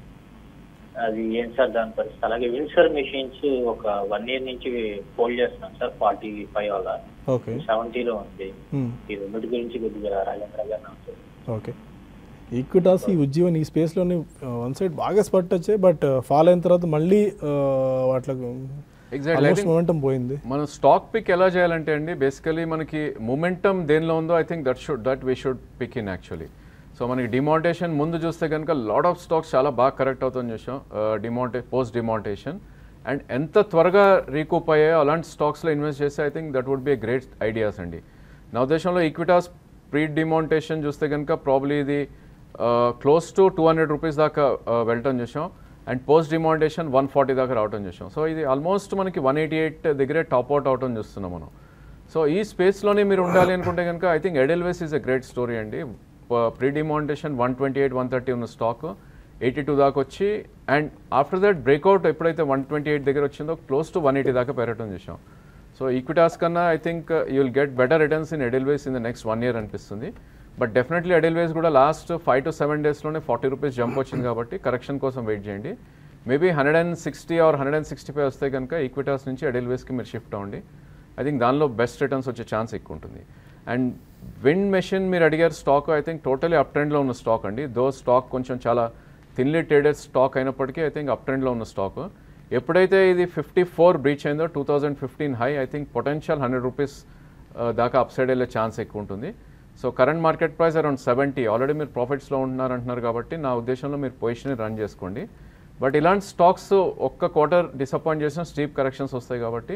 అది ఏం సార్ దాని పరిస్థితి అలాగే విన్సర్ మెషిన్స్ ఒక వన్ ఇయర్ నుంచి హోల్డ్ చేస్తున్నాం సార్ ఫార్టీ ఫైవ్ అలా ఓకే సెవెంటీలో ఉంది మ్మ్. ఈ రెండింటి గురించి కొద్దిగా రాజేంద్ర గారు నాకు ఓకే ఈక్విటాస్ ఈ ఉద్యోగం ఈ స్పేస్లోని వన్ సైడ్ బాగా స్పట్ వచ్చాయి బట్ ఫాల్ అయిన తర్వాత మళ్ళీ వాటికి ఎగ్జాక్ట్లీ మొమెంటం పోయింది మనం స్టాక్ పిక్ ఎలా చేయాలంటే అండి బేసికలీ మనకి మొమెంటం దేనిలో ఉందో I think that should that we should pick in actually so మనకి డిమాంటేషన్ ముందు చూస్తే కనుక లాట్ ఆఫ్ స్టాక్స్ చాలా బాగా కరెక్ట్ అవుతుంది చూసాం డిమాంటే పోస్ట్ డిమాంటేషన్ అండ్ ఎంత త్వరగా రీకూప్ అయ్యాయో అలాంటి స్టాక్స్లో ఇన్వెస్ట్ చేస్తే I think that would be great ideas అండి నా ఉద్దేశంలో ఈక్విటాస్ ప్రీ డిమాంటేషన్ చూస్తే కనుక ప్రాబ్లీ ఇది close to two hundred rupees దాకా uh, వెళ్ళటం చూసాం and post demonetisation one forty దాకా రావటం చూసాం సో ఇది ఆల్మోస్ట్ మనకి వన్ ఎయిటీ ఎయిట్ దగ్గరే టాప్ అవుట్ అవటం చూస్తున్నాం మనం సో ఈ స్పేస్లోనే మీరు ఉండాలి అనుకుంటే కనుక I think Edelweiss is a great story అండి pre demonetisation one twenty eight one thirty ఉన్న స్టాక్ ఎయిటీ టూ దాకా వచ్చి అండ్ ఆఫ్టర్ దట్ బ్రేక్అవుట్ ఎప్పుడైతే వన్ ట్వంటీ ఎయిట్ దగ్గర వచ్చిందో క్లోజ్ టు వన్ ఎయిటీ దాకా పెరగటం చూసాం సో ఈక్విటాస్ కన్నా I think you will get better returns in Edelweiss in the next one year అనిపిస్తుంది బట్ డెఫినెట్లీ ఎడెల్వేస్ కూడా లాస్ట్ ఫైవ్ టు సెవెన్ డేస్లోనే ఫార్టీ రూపీస్ జంప్ వచ్చింది కాబట్టి కరెక్షన్ కోసం వెయిట్ చేయండి maybe hundred and sixty or hundred and sixty five వస్తే కనుక Equitas నుంచి ఎడెల్వేస్కి మీరు షిఫ్ట్ అవ్వండి ఐ థింక్ దానిలో బెస్ట్ రిటర్న్స్ వచ్చే ఛాన్స్ ఎక్కువ ఉంటుంది అండ్ విండ్ మెషిన్ మీరు అడిగారు stock I think totally up ట్రెండ్లో ఉన్న స్టాక్ అండి దో స్టాక్ కొంచెం చాలా థిన్లీ ట్రేడెడ్ స్టాక్ అయినప్పటికీ ఐ థింక్ అప్ ట్రెండ్లో ఉన్న స్టాక్ ఎప్పుడైతే ఇది ఫిఫ్టీ ఫోర్ బ్రీచ్ అయిందో two thousand fifteen high I think potential hundred rupees దాకా అప్ సైడ్ వెళ్ళే ఛాన్స్ ఎక్కువ ఉంటుంది so current market price around seventy already మీరు ప్రాఫిట్స్లో ఉంటున్నారు అంటున్నారు కాబట్టి నా ఉద్దేశంలో మీరు పొజిషన్ రన్ చేసుకోండి బట్ ఇలాంటి స్టాక్స్ ఒక్క క్వార్టర్ డిసప్పాయింట్ చేసిన స్టీప్ కరెక్షన్స్ వస్తాయి కాబట్టి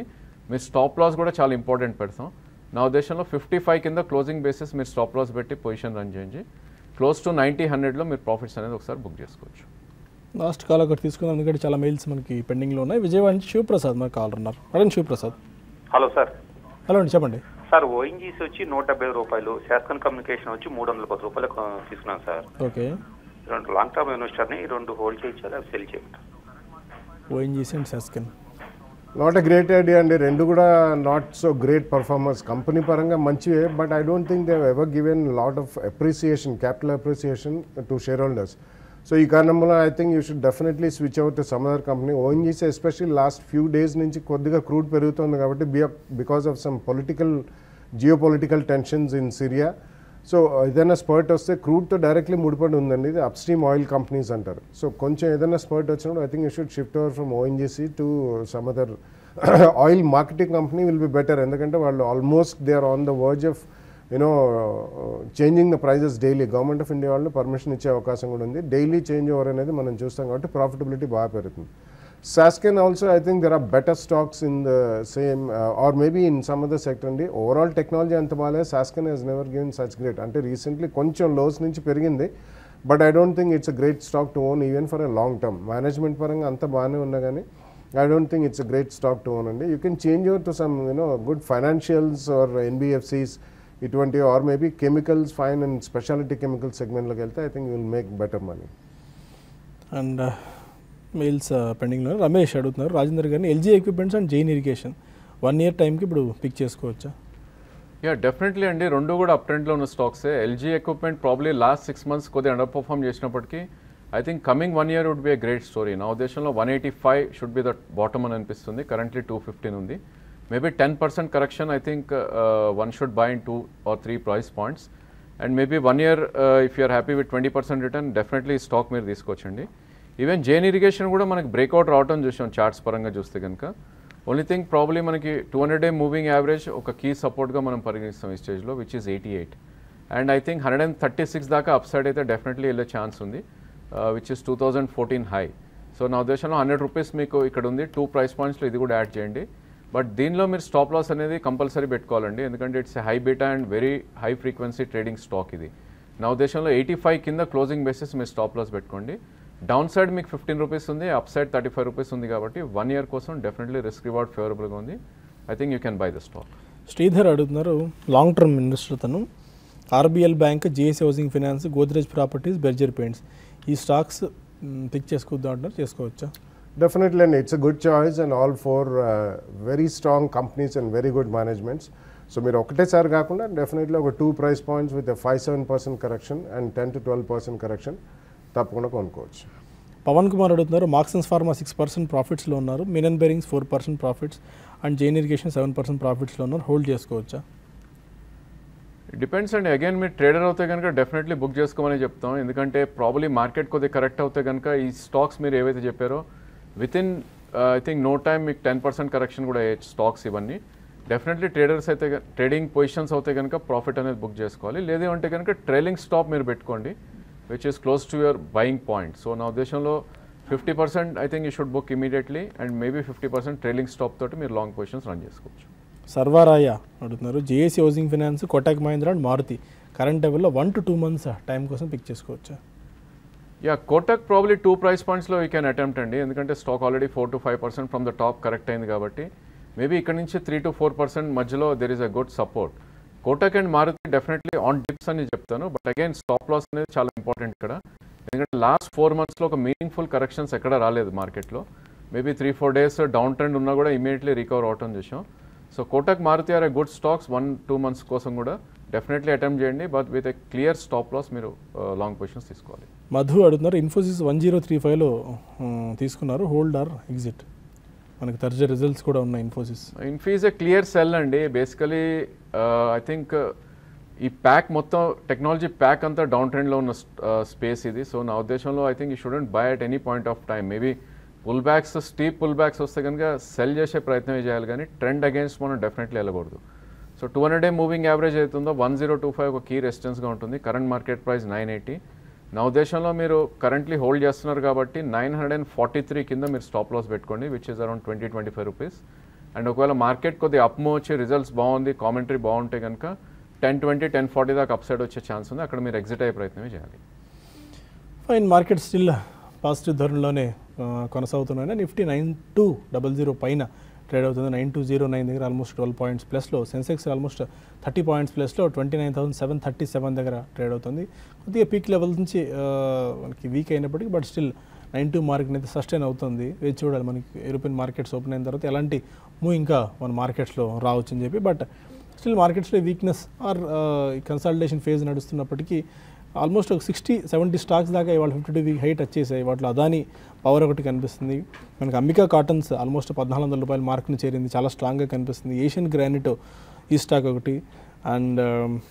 మీరు స్టాప్ లాస్ కూడా చాలా ఇంపార్టెంట్ పెడతాం నా ఉద్దేశంలో ఫిఫ్టీ ఫైవ్ కింద క్లోజింగ్ బేసిస్ మీరు స్టాప్ లాస్ పెట్టి పొజిషన్ రన్ చేయండి క్లోజ్ టు నైంటీ హండ్రెడ్లో మీరు ప్రాఫిట్స్ అనేది ఒకసారి బుక్ చేసుకోవచ్చు లాస్ట్ కాల్ ఒకటి తీసుకుందాం ఎందుకంటే చాలా మెయిల్స్ మనకి పెండింగ్లో ఉన్నాయి విజయవాడ నుంచి శివప్రసాద్ మనకు కాల్ ఉన్నారు అడగండి శివప్రసాద్ హలో సార్ హలో అండి చెప్పండి సార్ ఓఎన్జీసీ వచ్చి నూట డెబ్బై ఐదు రూపాయలు శాస్కన్ కమ్యూనికేషన్ వచ్చి మూడు వందల పది రూపాయలు కొ- తీసుకున్నాను సార్ ఓకే రెండు లాంగ్ టర్మ్ ఇన్వెస్టర్ని ఈ రెండు హోల్డ్ చేయించాలి అవి సెల్ చేయమంటారు ONGC and Sasken not a great idea అండి రెండు కూడా not so great performers company పరంగా మంచివే but I don't think they ever given lot of appreciation capital appreciation to share holders so ఈ కారణంలో I think you should definitely switch out to some other company ONGC especially last few days నుంచి కొద్దిగా crude పెరుగుతుంది కాబట్టి because of some political geo political tensions in Syria so ఏదైనా spurt వస్తే క్రూడ్తో directly ముడిపడి ఉందండి ఇది అప్స్ట్రీమ్ ఆయిల్ కంపెనీస్ అంటారు సో కొంచెం ఏదైనా స్పర్ట్ వచ్చినప్పుడు I think you should shift over from ONGC to some other oil marketing company will be better ఎందుకంటే వాళ్ళు almost they are on the verge of you know changing the prices daily government of India వాళ్ళు permission ఇచ్చే అవకాశం కూడా ఉంది daily change over అనేది మనం చూస్తాం కాబట్టి ప్రాఫిటబిలిటీ బాగా పెరుగుతుంది Sasken also I think there are better stocks in the same or maybe in some other sector అండి ఓవరాల్ టెక్నాలజీ అంత బాగాలేదు Sasken has never given such great అంటే రీసెంట్లీ కొంచెం లోస్ నుంచి పెరిగింది but I don't think it's a great stock to own even for a long term management పరంగా అంత బాగానే ఉన్నా కానీ I don't think it's a great stock to own అండి you can change over to some you know good financials or NBFCs ఇటువంటి or maybe chemicals fine and specialty chemical సెగ్మెంట్లోకి వెళ్తే I think will make better money and mails పెండింగ్లో రమేష్ అడుగుతున్నారు రాజేందర్ గారిని LG equipments and Jain irrigation one year టైంకి ఇప్పుడు pick చేసుకోవచ్చా yeah definitely అండి రెండు కూడా అప్ ట్రెండ్లో ఉన్న స్టాక్సే LG equipment probably last six months కొద్దిగా అండర్ పర్ఫామ్ చేసినప్పటికీ I think coming one year would be a great story నా ఉద్దేశంలో one eighty five should be the bottom అని అనిపిస్తుంది కరెంట్లీ టూ ఫిఫ్టీన్ ఉంది maybe ten percent correction I think one should buy in two or three price points and maybe one year if you're happy with twenty percent return definitely stock మీరు తీసుకోవచ్చండి even Jain irrigation కూడా మనకి breakout రావడం చూసాం charts పరంగా చూస్తే కనుక only thing probably మనకి two hundred day moving average ఒక కీ సపోర్ట్గా మనం పరిగణిస్తాం ఈ స్టేజ్లో which is eighty eight and I think hundred and thirty six దాకా అప్ సైడ్ అయితే డెఫినెట్లీ వెళ్ళే ఛాన్స్ ఉంది which is two thousand fourteen high so నా ఉద్దేశంలో హండ్రెడ్ రూపీస్ మీకు ఇక్కడ ఉంది టూ ప్రైస్ పాయింట్స్లో ఇది కూడా యాడ్ చేయండి బట్ దీనిలో మీరు స్టాప్ లాస్ అనేది కంపల్సరీ పెట్టుకోవాలండి ఎందుకంటే it's high beta and very high frequency trading stock ఇది నా ఉద్దేశంలో ఎయిటీ ఫైవ్ కింద క్లోజింగ్ బేసిస్ మీరు స్టాప్ లాస్ పెట్టుకోండి డౌన్ సైడ్ మీకు ఫిఫ్టీన్ రూపీస్ ఉంది up side thirty five rupees ఉంది కాబట్టి వన్ ఇయర్ కోసం డెఫినెట్లీ రిస్క్ రివార్డ్ ఫేవరబుల్గా ఉంది I think you can buy the stock Sridhar అడుగుతున్నారు లాంగ్ టర్మ్ ఇన్వెస్టర్ తను RBL bank GS housing finance Godrej properties Berger paints ఈ స్టాక్స్ పిక్ చేసుకుందాం అంటారు చేసుకోవచ్చా Definitely, and it's a good choice, and all four uh, very strong companies and very good managements. So మీరు ఒకటేసారి కాకుండా definitely ఒక two price points with five seven percent correction and ten to twelve percent correction తప్పకుండా కొనుక్కోవచ్చు పవన్ కుమార్ అడుగుతున్నారు Marksans pharma six percent ప్రాఫిట్స్లో ఉన్నారు Menon bearings four percent profits and Jain irrigation seven percent ప్రాఫిట్స్లో ఉన్నారు హోల్డ్ చేసుకోవచ్చా డిపెండ్స్ అండి అగైన్ మీరు ట్రేడర్ అవుతే కనుక డెఫినెట్లీ బుక్ చేసుకోమని చెప్తాం ఎందుకంటే ప్రాబ్లీ మార్కెట్ కొద్దిగా కరెక్ట్ అవుతే కనుక ఈ స్టాక్స్ మీరు ఏవైతే చెప్పారో with in I think no time మీకు టెన్ పర్సెంట్ కరెక్షన్ కూడా అయ్యే స్టాక్స్ ఇవన్నీ డెఫినెట్లీ ట్రేడర్స్ అయితే ట్రేడింగ్ పొజిషన్స్ అవుతే కనుక ప్రాఫిట్ అనేది బుక్ చేసుకోవాలి లేదు అంటే కనుక ట్రైలింగ్ స్టాప్ మీరు పెట్టుకోండి which is close to your buying point so నా ఉద్దేశంలో fifty percent I think you should book immediately and maybe fifty percent trailing stop తోటి మీరు లాంగ్ పొజిషన్స్ రన్ చేసుకోవచ్చు సర్వారాయ అడుగుతున్నారు JAC housing finance Kotak Mahindra and Maruti current లెవెల్లో one to two months time కోసం pick చేసుకోవచ్చా yeah Kotak probably two price పాయింట్స్లో you can attempt అండి ఎందుకంటే stock already four to five percent from the top correct అయింది కాబట్టి మేబీ ఇక్కడ నుంచి త్రీ టు ఫోర్ పర్సెంట్ మధ్యలో there is a good support Kotak and Maruti definitely on dips అని చెప్తాను బట్ అగైన్ స్టాప్ లాస్ అనేది చాలా ఇంపార్టెంట్ ఇక్కడ ఎందుకంటే లాస్ట్ ఫోర్ మంత్స్లో ఒక మీనింగ్ఫుల్ కరెక్షన్స్ ఎక్కడ రాలేదు మార్కెట్లో maybe three four days down trend ఉన్నా కూడా ఇమీడియట్లీ రికవర్ అవటం చూసాం so Kotak Maruti are a good stocks one two months కోసం కూడా డెఫినెట్లీ అటెంప్ట్ చేయండి but with a clear stop loss మీరు లాంగ్ పొజిషన్స్ తీసుకోవాలి మధు అడుగుతున్నారు ఇన్ఫోసిస్ వన్ జీరో త్రీ ఫైవ్లో తీసుకున్నారు హోల్డ్ ఆర్ ఎగ్జిట్ మనకి థర్స్డే రిజల్ట్స్ కూడా ఉన్నాయి Infosys Infy's a clear sell అండి బేసికలీ ఐ థింక్ ఈ ప్యాక్ మొత్తం టెక్నాలజీ ప్యాక్ అంతా డౌన్ ట్రెండ్లో ఉన్న స్పేస్ ఇది సో నా ఉద్దేశంలో I think you shouldn't buy at any point of time maybe pull backs steep pull backs వస్తే కనుక సెల్ చేసే ప్రయత్నం చేయాలి కానీ ట్రెండ్ అగేన్స్ట్ మనం డెఫినెట్లీ వెళ్ళకూడదు so two hundred day moving average అవుతుందో వన్ జీరో టూ ఫైవ్ ఒక కీ రెసిస్టెన్స్గా ఉంటుంది current market price nine eighty నా ఉద్దేశంలో మీరు కరెంట్లీ హోల్డ్ చేస్తున్నారు కాబట్టి nine hundred and forty three కింద మీరు స్టాప్ లాస్ పెట్టుకోండి which is around twenty twenty five rupees and ఒకవేళ మార్కెట్ కొద్దిగా అప్ వచ్చి రిజల్ట్స్ బాగుంది కామెంటరీ బాగుంటే కనుక టెన్ ట్వంటీ టెన్ ఫార్టీ దాకా అప్ సైడ్ వచ్చే ఛాన్స్ ఉంది అక్కడ మీరు ఎగ్జిట్ అయ్యే ప్రయత్నమే చేయాలి ఫైన్ మార్కెట్ స్టిల్ పాజిటివ్ ధోరణిలోనే ఆ, కొనసాగుతున్నాయి Nifty nine two double zero పైన ట్రేడ్ అవుతుంది నైన్ టూ జీరో నైన్ దగ్గర ఆల్మోస్ట్ ట్వెల్వ్ పాయింట్స్ ప్లస్లో సెన్సెక్స్ ఆల్మోస్ట్ థర్టీ పాయింట్స్ ప్లస్లో twenty nine thousand seven thirty seven దగ్గర ట్రేడ్ అవుతుంది కొద్దిగా పీక్ లెవెల్ నుంచి ఆ, మనకి వీక్ అయినప్పటికీ but still nine two market అయితే సస్టైన్ అవుతుంది వేచి చూడాలి మనకి యూరోపియన్ మార్కెట్స్ ఓపెన్ అయిన తర్వాత ఎలాంటి మూవ్ ఇంకా మన మార్కెట్స్లో రావచ్చు అని చెప్పి బట్ స్టిల్ మార్కెట్స్లో వీక్నెస్ ఆర్ కన్సల్టేషన్ ఫేజ్ నడుస్తున్నప్పటికీ ఆల్మోస్ట్ ఒక సిక్స్టీ సెవెంటీ స్టాక్స్ దాకా ఇవాళ ఫిఫ్టీ టూ వీక్ హైట్ వచ్చేసాయి వాటిలో అదాని పవర్ ఒకటి కనిపిస్తుంది మనకి అంబికా కాటన్స్ ఆల్మోస్ట్ పద్నాలుగు వందల రూపాయల మార్క్ని చేరింది చాలా స్ట్రాంగ్గా కనిపిస్తుంది ఏషియన్ గ్రానైట్ ఈ స్టాక్ ఒకటి అండ్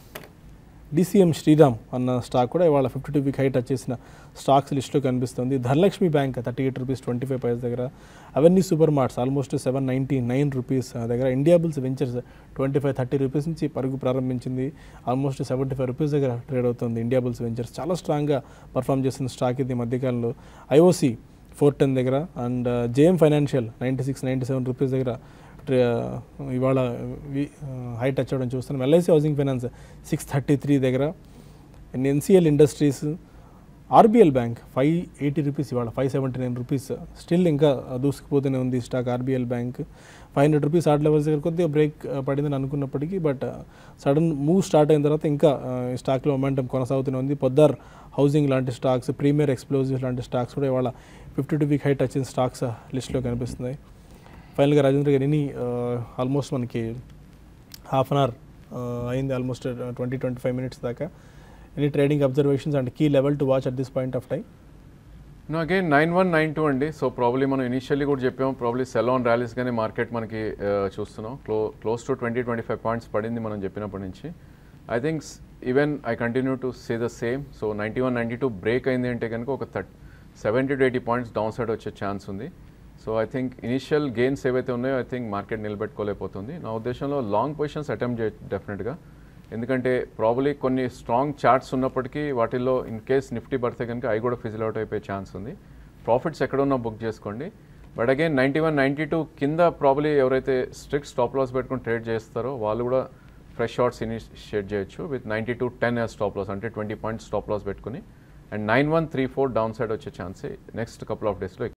డిసిఎం శ్రీరామ్ అన్న స్టాక్ కూడా ఇవాళ ఫిఫ్టీ టూ వీక్ హైట్ వచ్చేసిన స్టాక్స్ లిస్ట్లో కనిపిస్తుంది Dhanalakshmi bank thirty eight rupees twenty five paise దగ్గర అవన్నీ super marts almost seven ninety nine rupees దగ్గర Indiabulls ventures twenty five thirty rupees నుంచి పరుగు ప్రారంభించింది ఆల్మోస్ట్ సెవెంటీ ఫైవ్ రూపీస్ దగ్గర ట్రేడ్ అవుతుంది ఇండియాబుల్స్ వెంచర్స్ చాలా స్ట్రాంగ్గా పర్ఫామ్ చేసిన స్టాక్ ఇది ఈ మధ్యకాలంలో ఐఓసి ఫోర్ టెన్ దగ్గర and JM financial ninety six ninety seven rupees దగ్గర ట్రే- ఇవాళ హై టచ్ అవ్వడం చూస్తున్నాం LIC housing finance six thirty three దగ్గర NCL industries RBL bank five eighty rupees ఇవాళ five seventy nine rupees still ఇంకా దూసుకుపోతూనే ఉంది stock RBL bank five hundred rupees ఆర్ట్ లెవెల్స్ దగ్గర కొద్దిగా బ్రేక్ పడిందని అనుకున్నప్పటికీ బట్ సడన్ మూవ్ స్టార్ట్ అయిన తర్వాత ఇంకా ఆ, ఈ స్టాక్లో మొమెంటం కొనసాగుతూనే ఉంది పొద్దర్ హౌసింగ్ లాంటి స్టాక్స్ ప్రీమియర్ ఎక్స్ప్లోజివ్ లాంటి స్టాక్స్ కూడా ఇవాళ ఫిఫ్టీ టూ వీక్ హైట్ వచ్చిన స్టాక్స్ లిస్ట్లో కనిపిస్తున్నాయి ఫైనల్గా రాజేంద్ర గారు ఎనీ ఆల్మోస్ట్ మనకి హాఫ్ అన్ అవర్ అయింది almost twenty twenty five minutes దాకా any trading observations and key level to watch at this point of time no again nine one nine two అండి so probably మనం initially కూడా చెప్పాము probably sell on rallies కానీ market మనకి ఆ, చూస్తున్నాం క్లో close to twenty twenty five points పడింది మనం చెప్పినప్పటి నుంచి I think even I continue to say the same so ninety one ninety two break అయింది అంటే కనుక ఒక థర్ట్ seventy to eighty points down side వచ్చే ఛాన్స్ ఉంది so I think initial gains ఏవైతే ఉన్నాయో ఐ థింక్ మార్కెట్ నిలబెట్టుకోలేకపోతుంది నా ఉద్దేశంలో లాంగ్ పొజిషన్స్ అటెంప్ట్ చేయ డెఫినెట్గా ఎందుకంటే ప్రాబ్లీ కొన్ని స్ట్రాంగ్ చార్ట్స్ ఉన్నప్పటికీ వాటిల్లో ఇన్ కేస్ నిఫ్టీ పడితే కనుక అవి కూడా ఫిజిల్ అవుట్ అయిపోయే ఛాన్స్ ఉంది ప్రాఫిట్స్ ఎక్కడున్నా బుక్ చేసుకోండి but again ninety one ninety two కింద ప్రాబ్లీ ఎవరైతే స్ట్రిక్ట్ స్టాప్ లాస్ పెట్టుకుని ట్రేడ్ చేస్తారో వాళ్ళు కూడా ఫ్రెష్ షార్ట్స్ ఇనిషియేట్ చేయొచ్చు with ninety two ten stop loss అంటే ట్వంటీ పాయింట్స్ స్టాప్ లాస్ పెట్టుకుని and nine one three four down side వచ్చే ఛాన్సే నెక్స్ట్ కపుల్ ఆఫ్ డేస్లో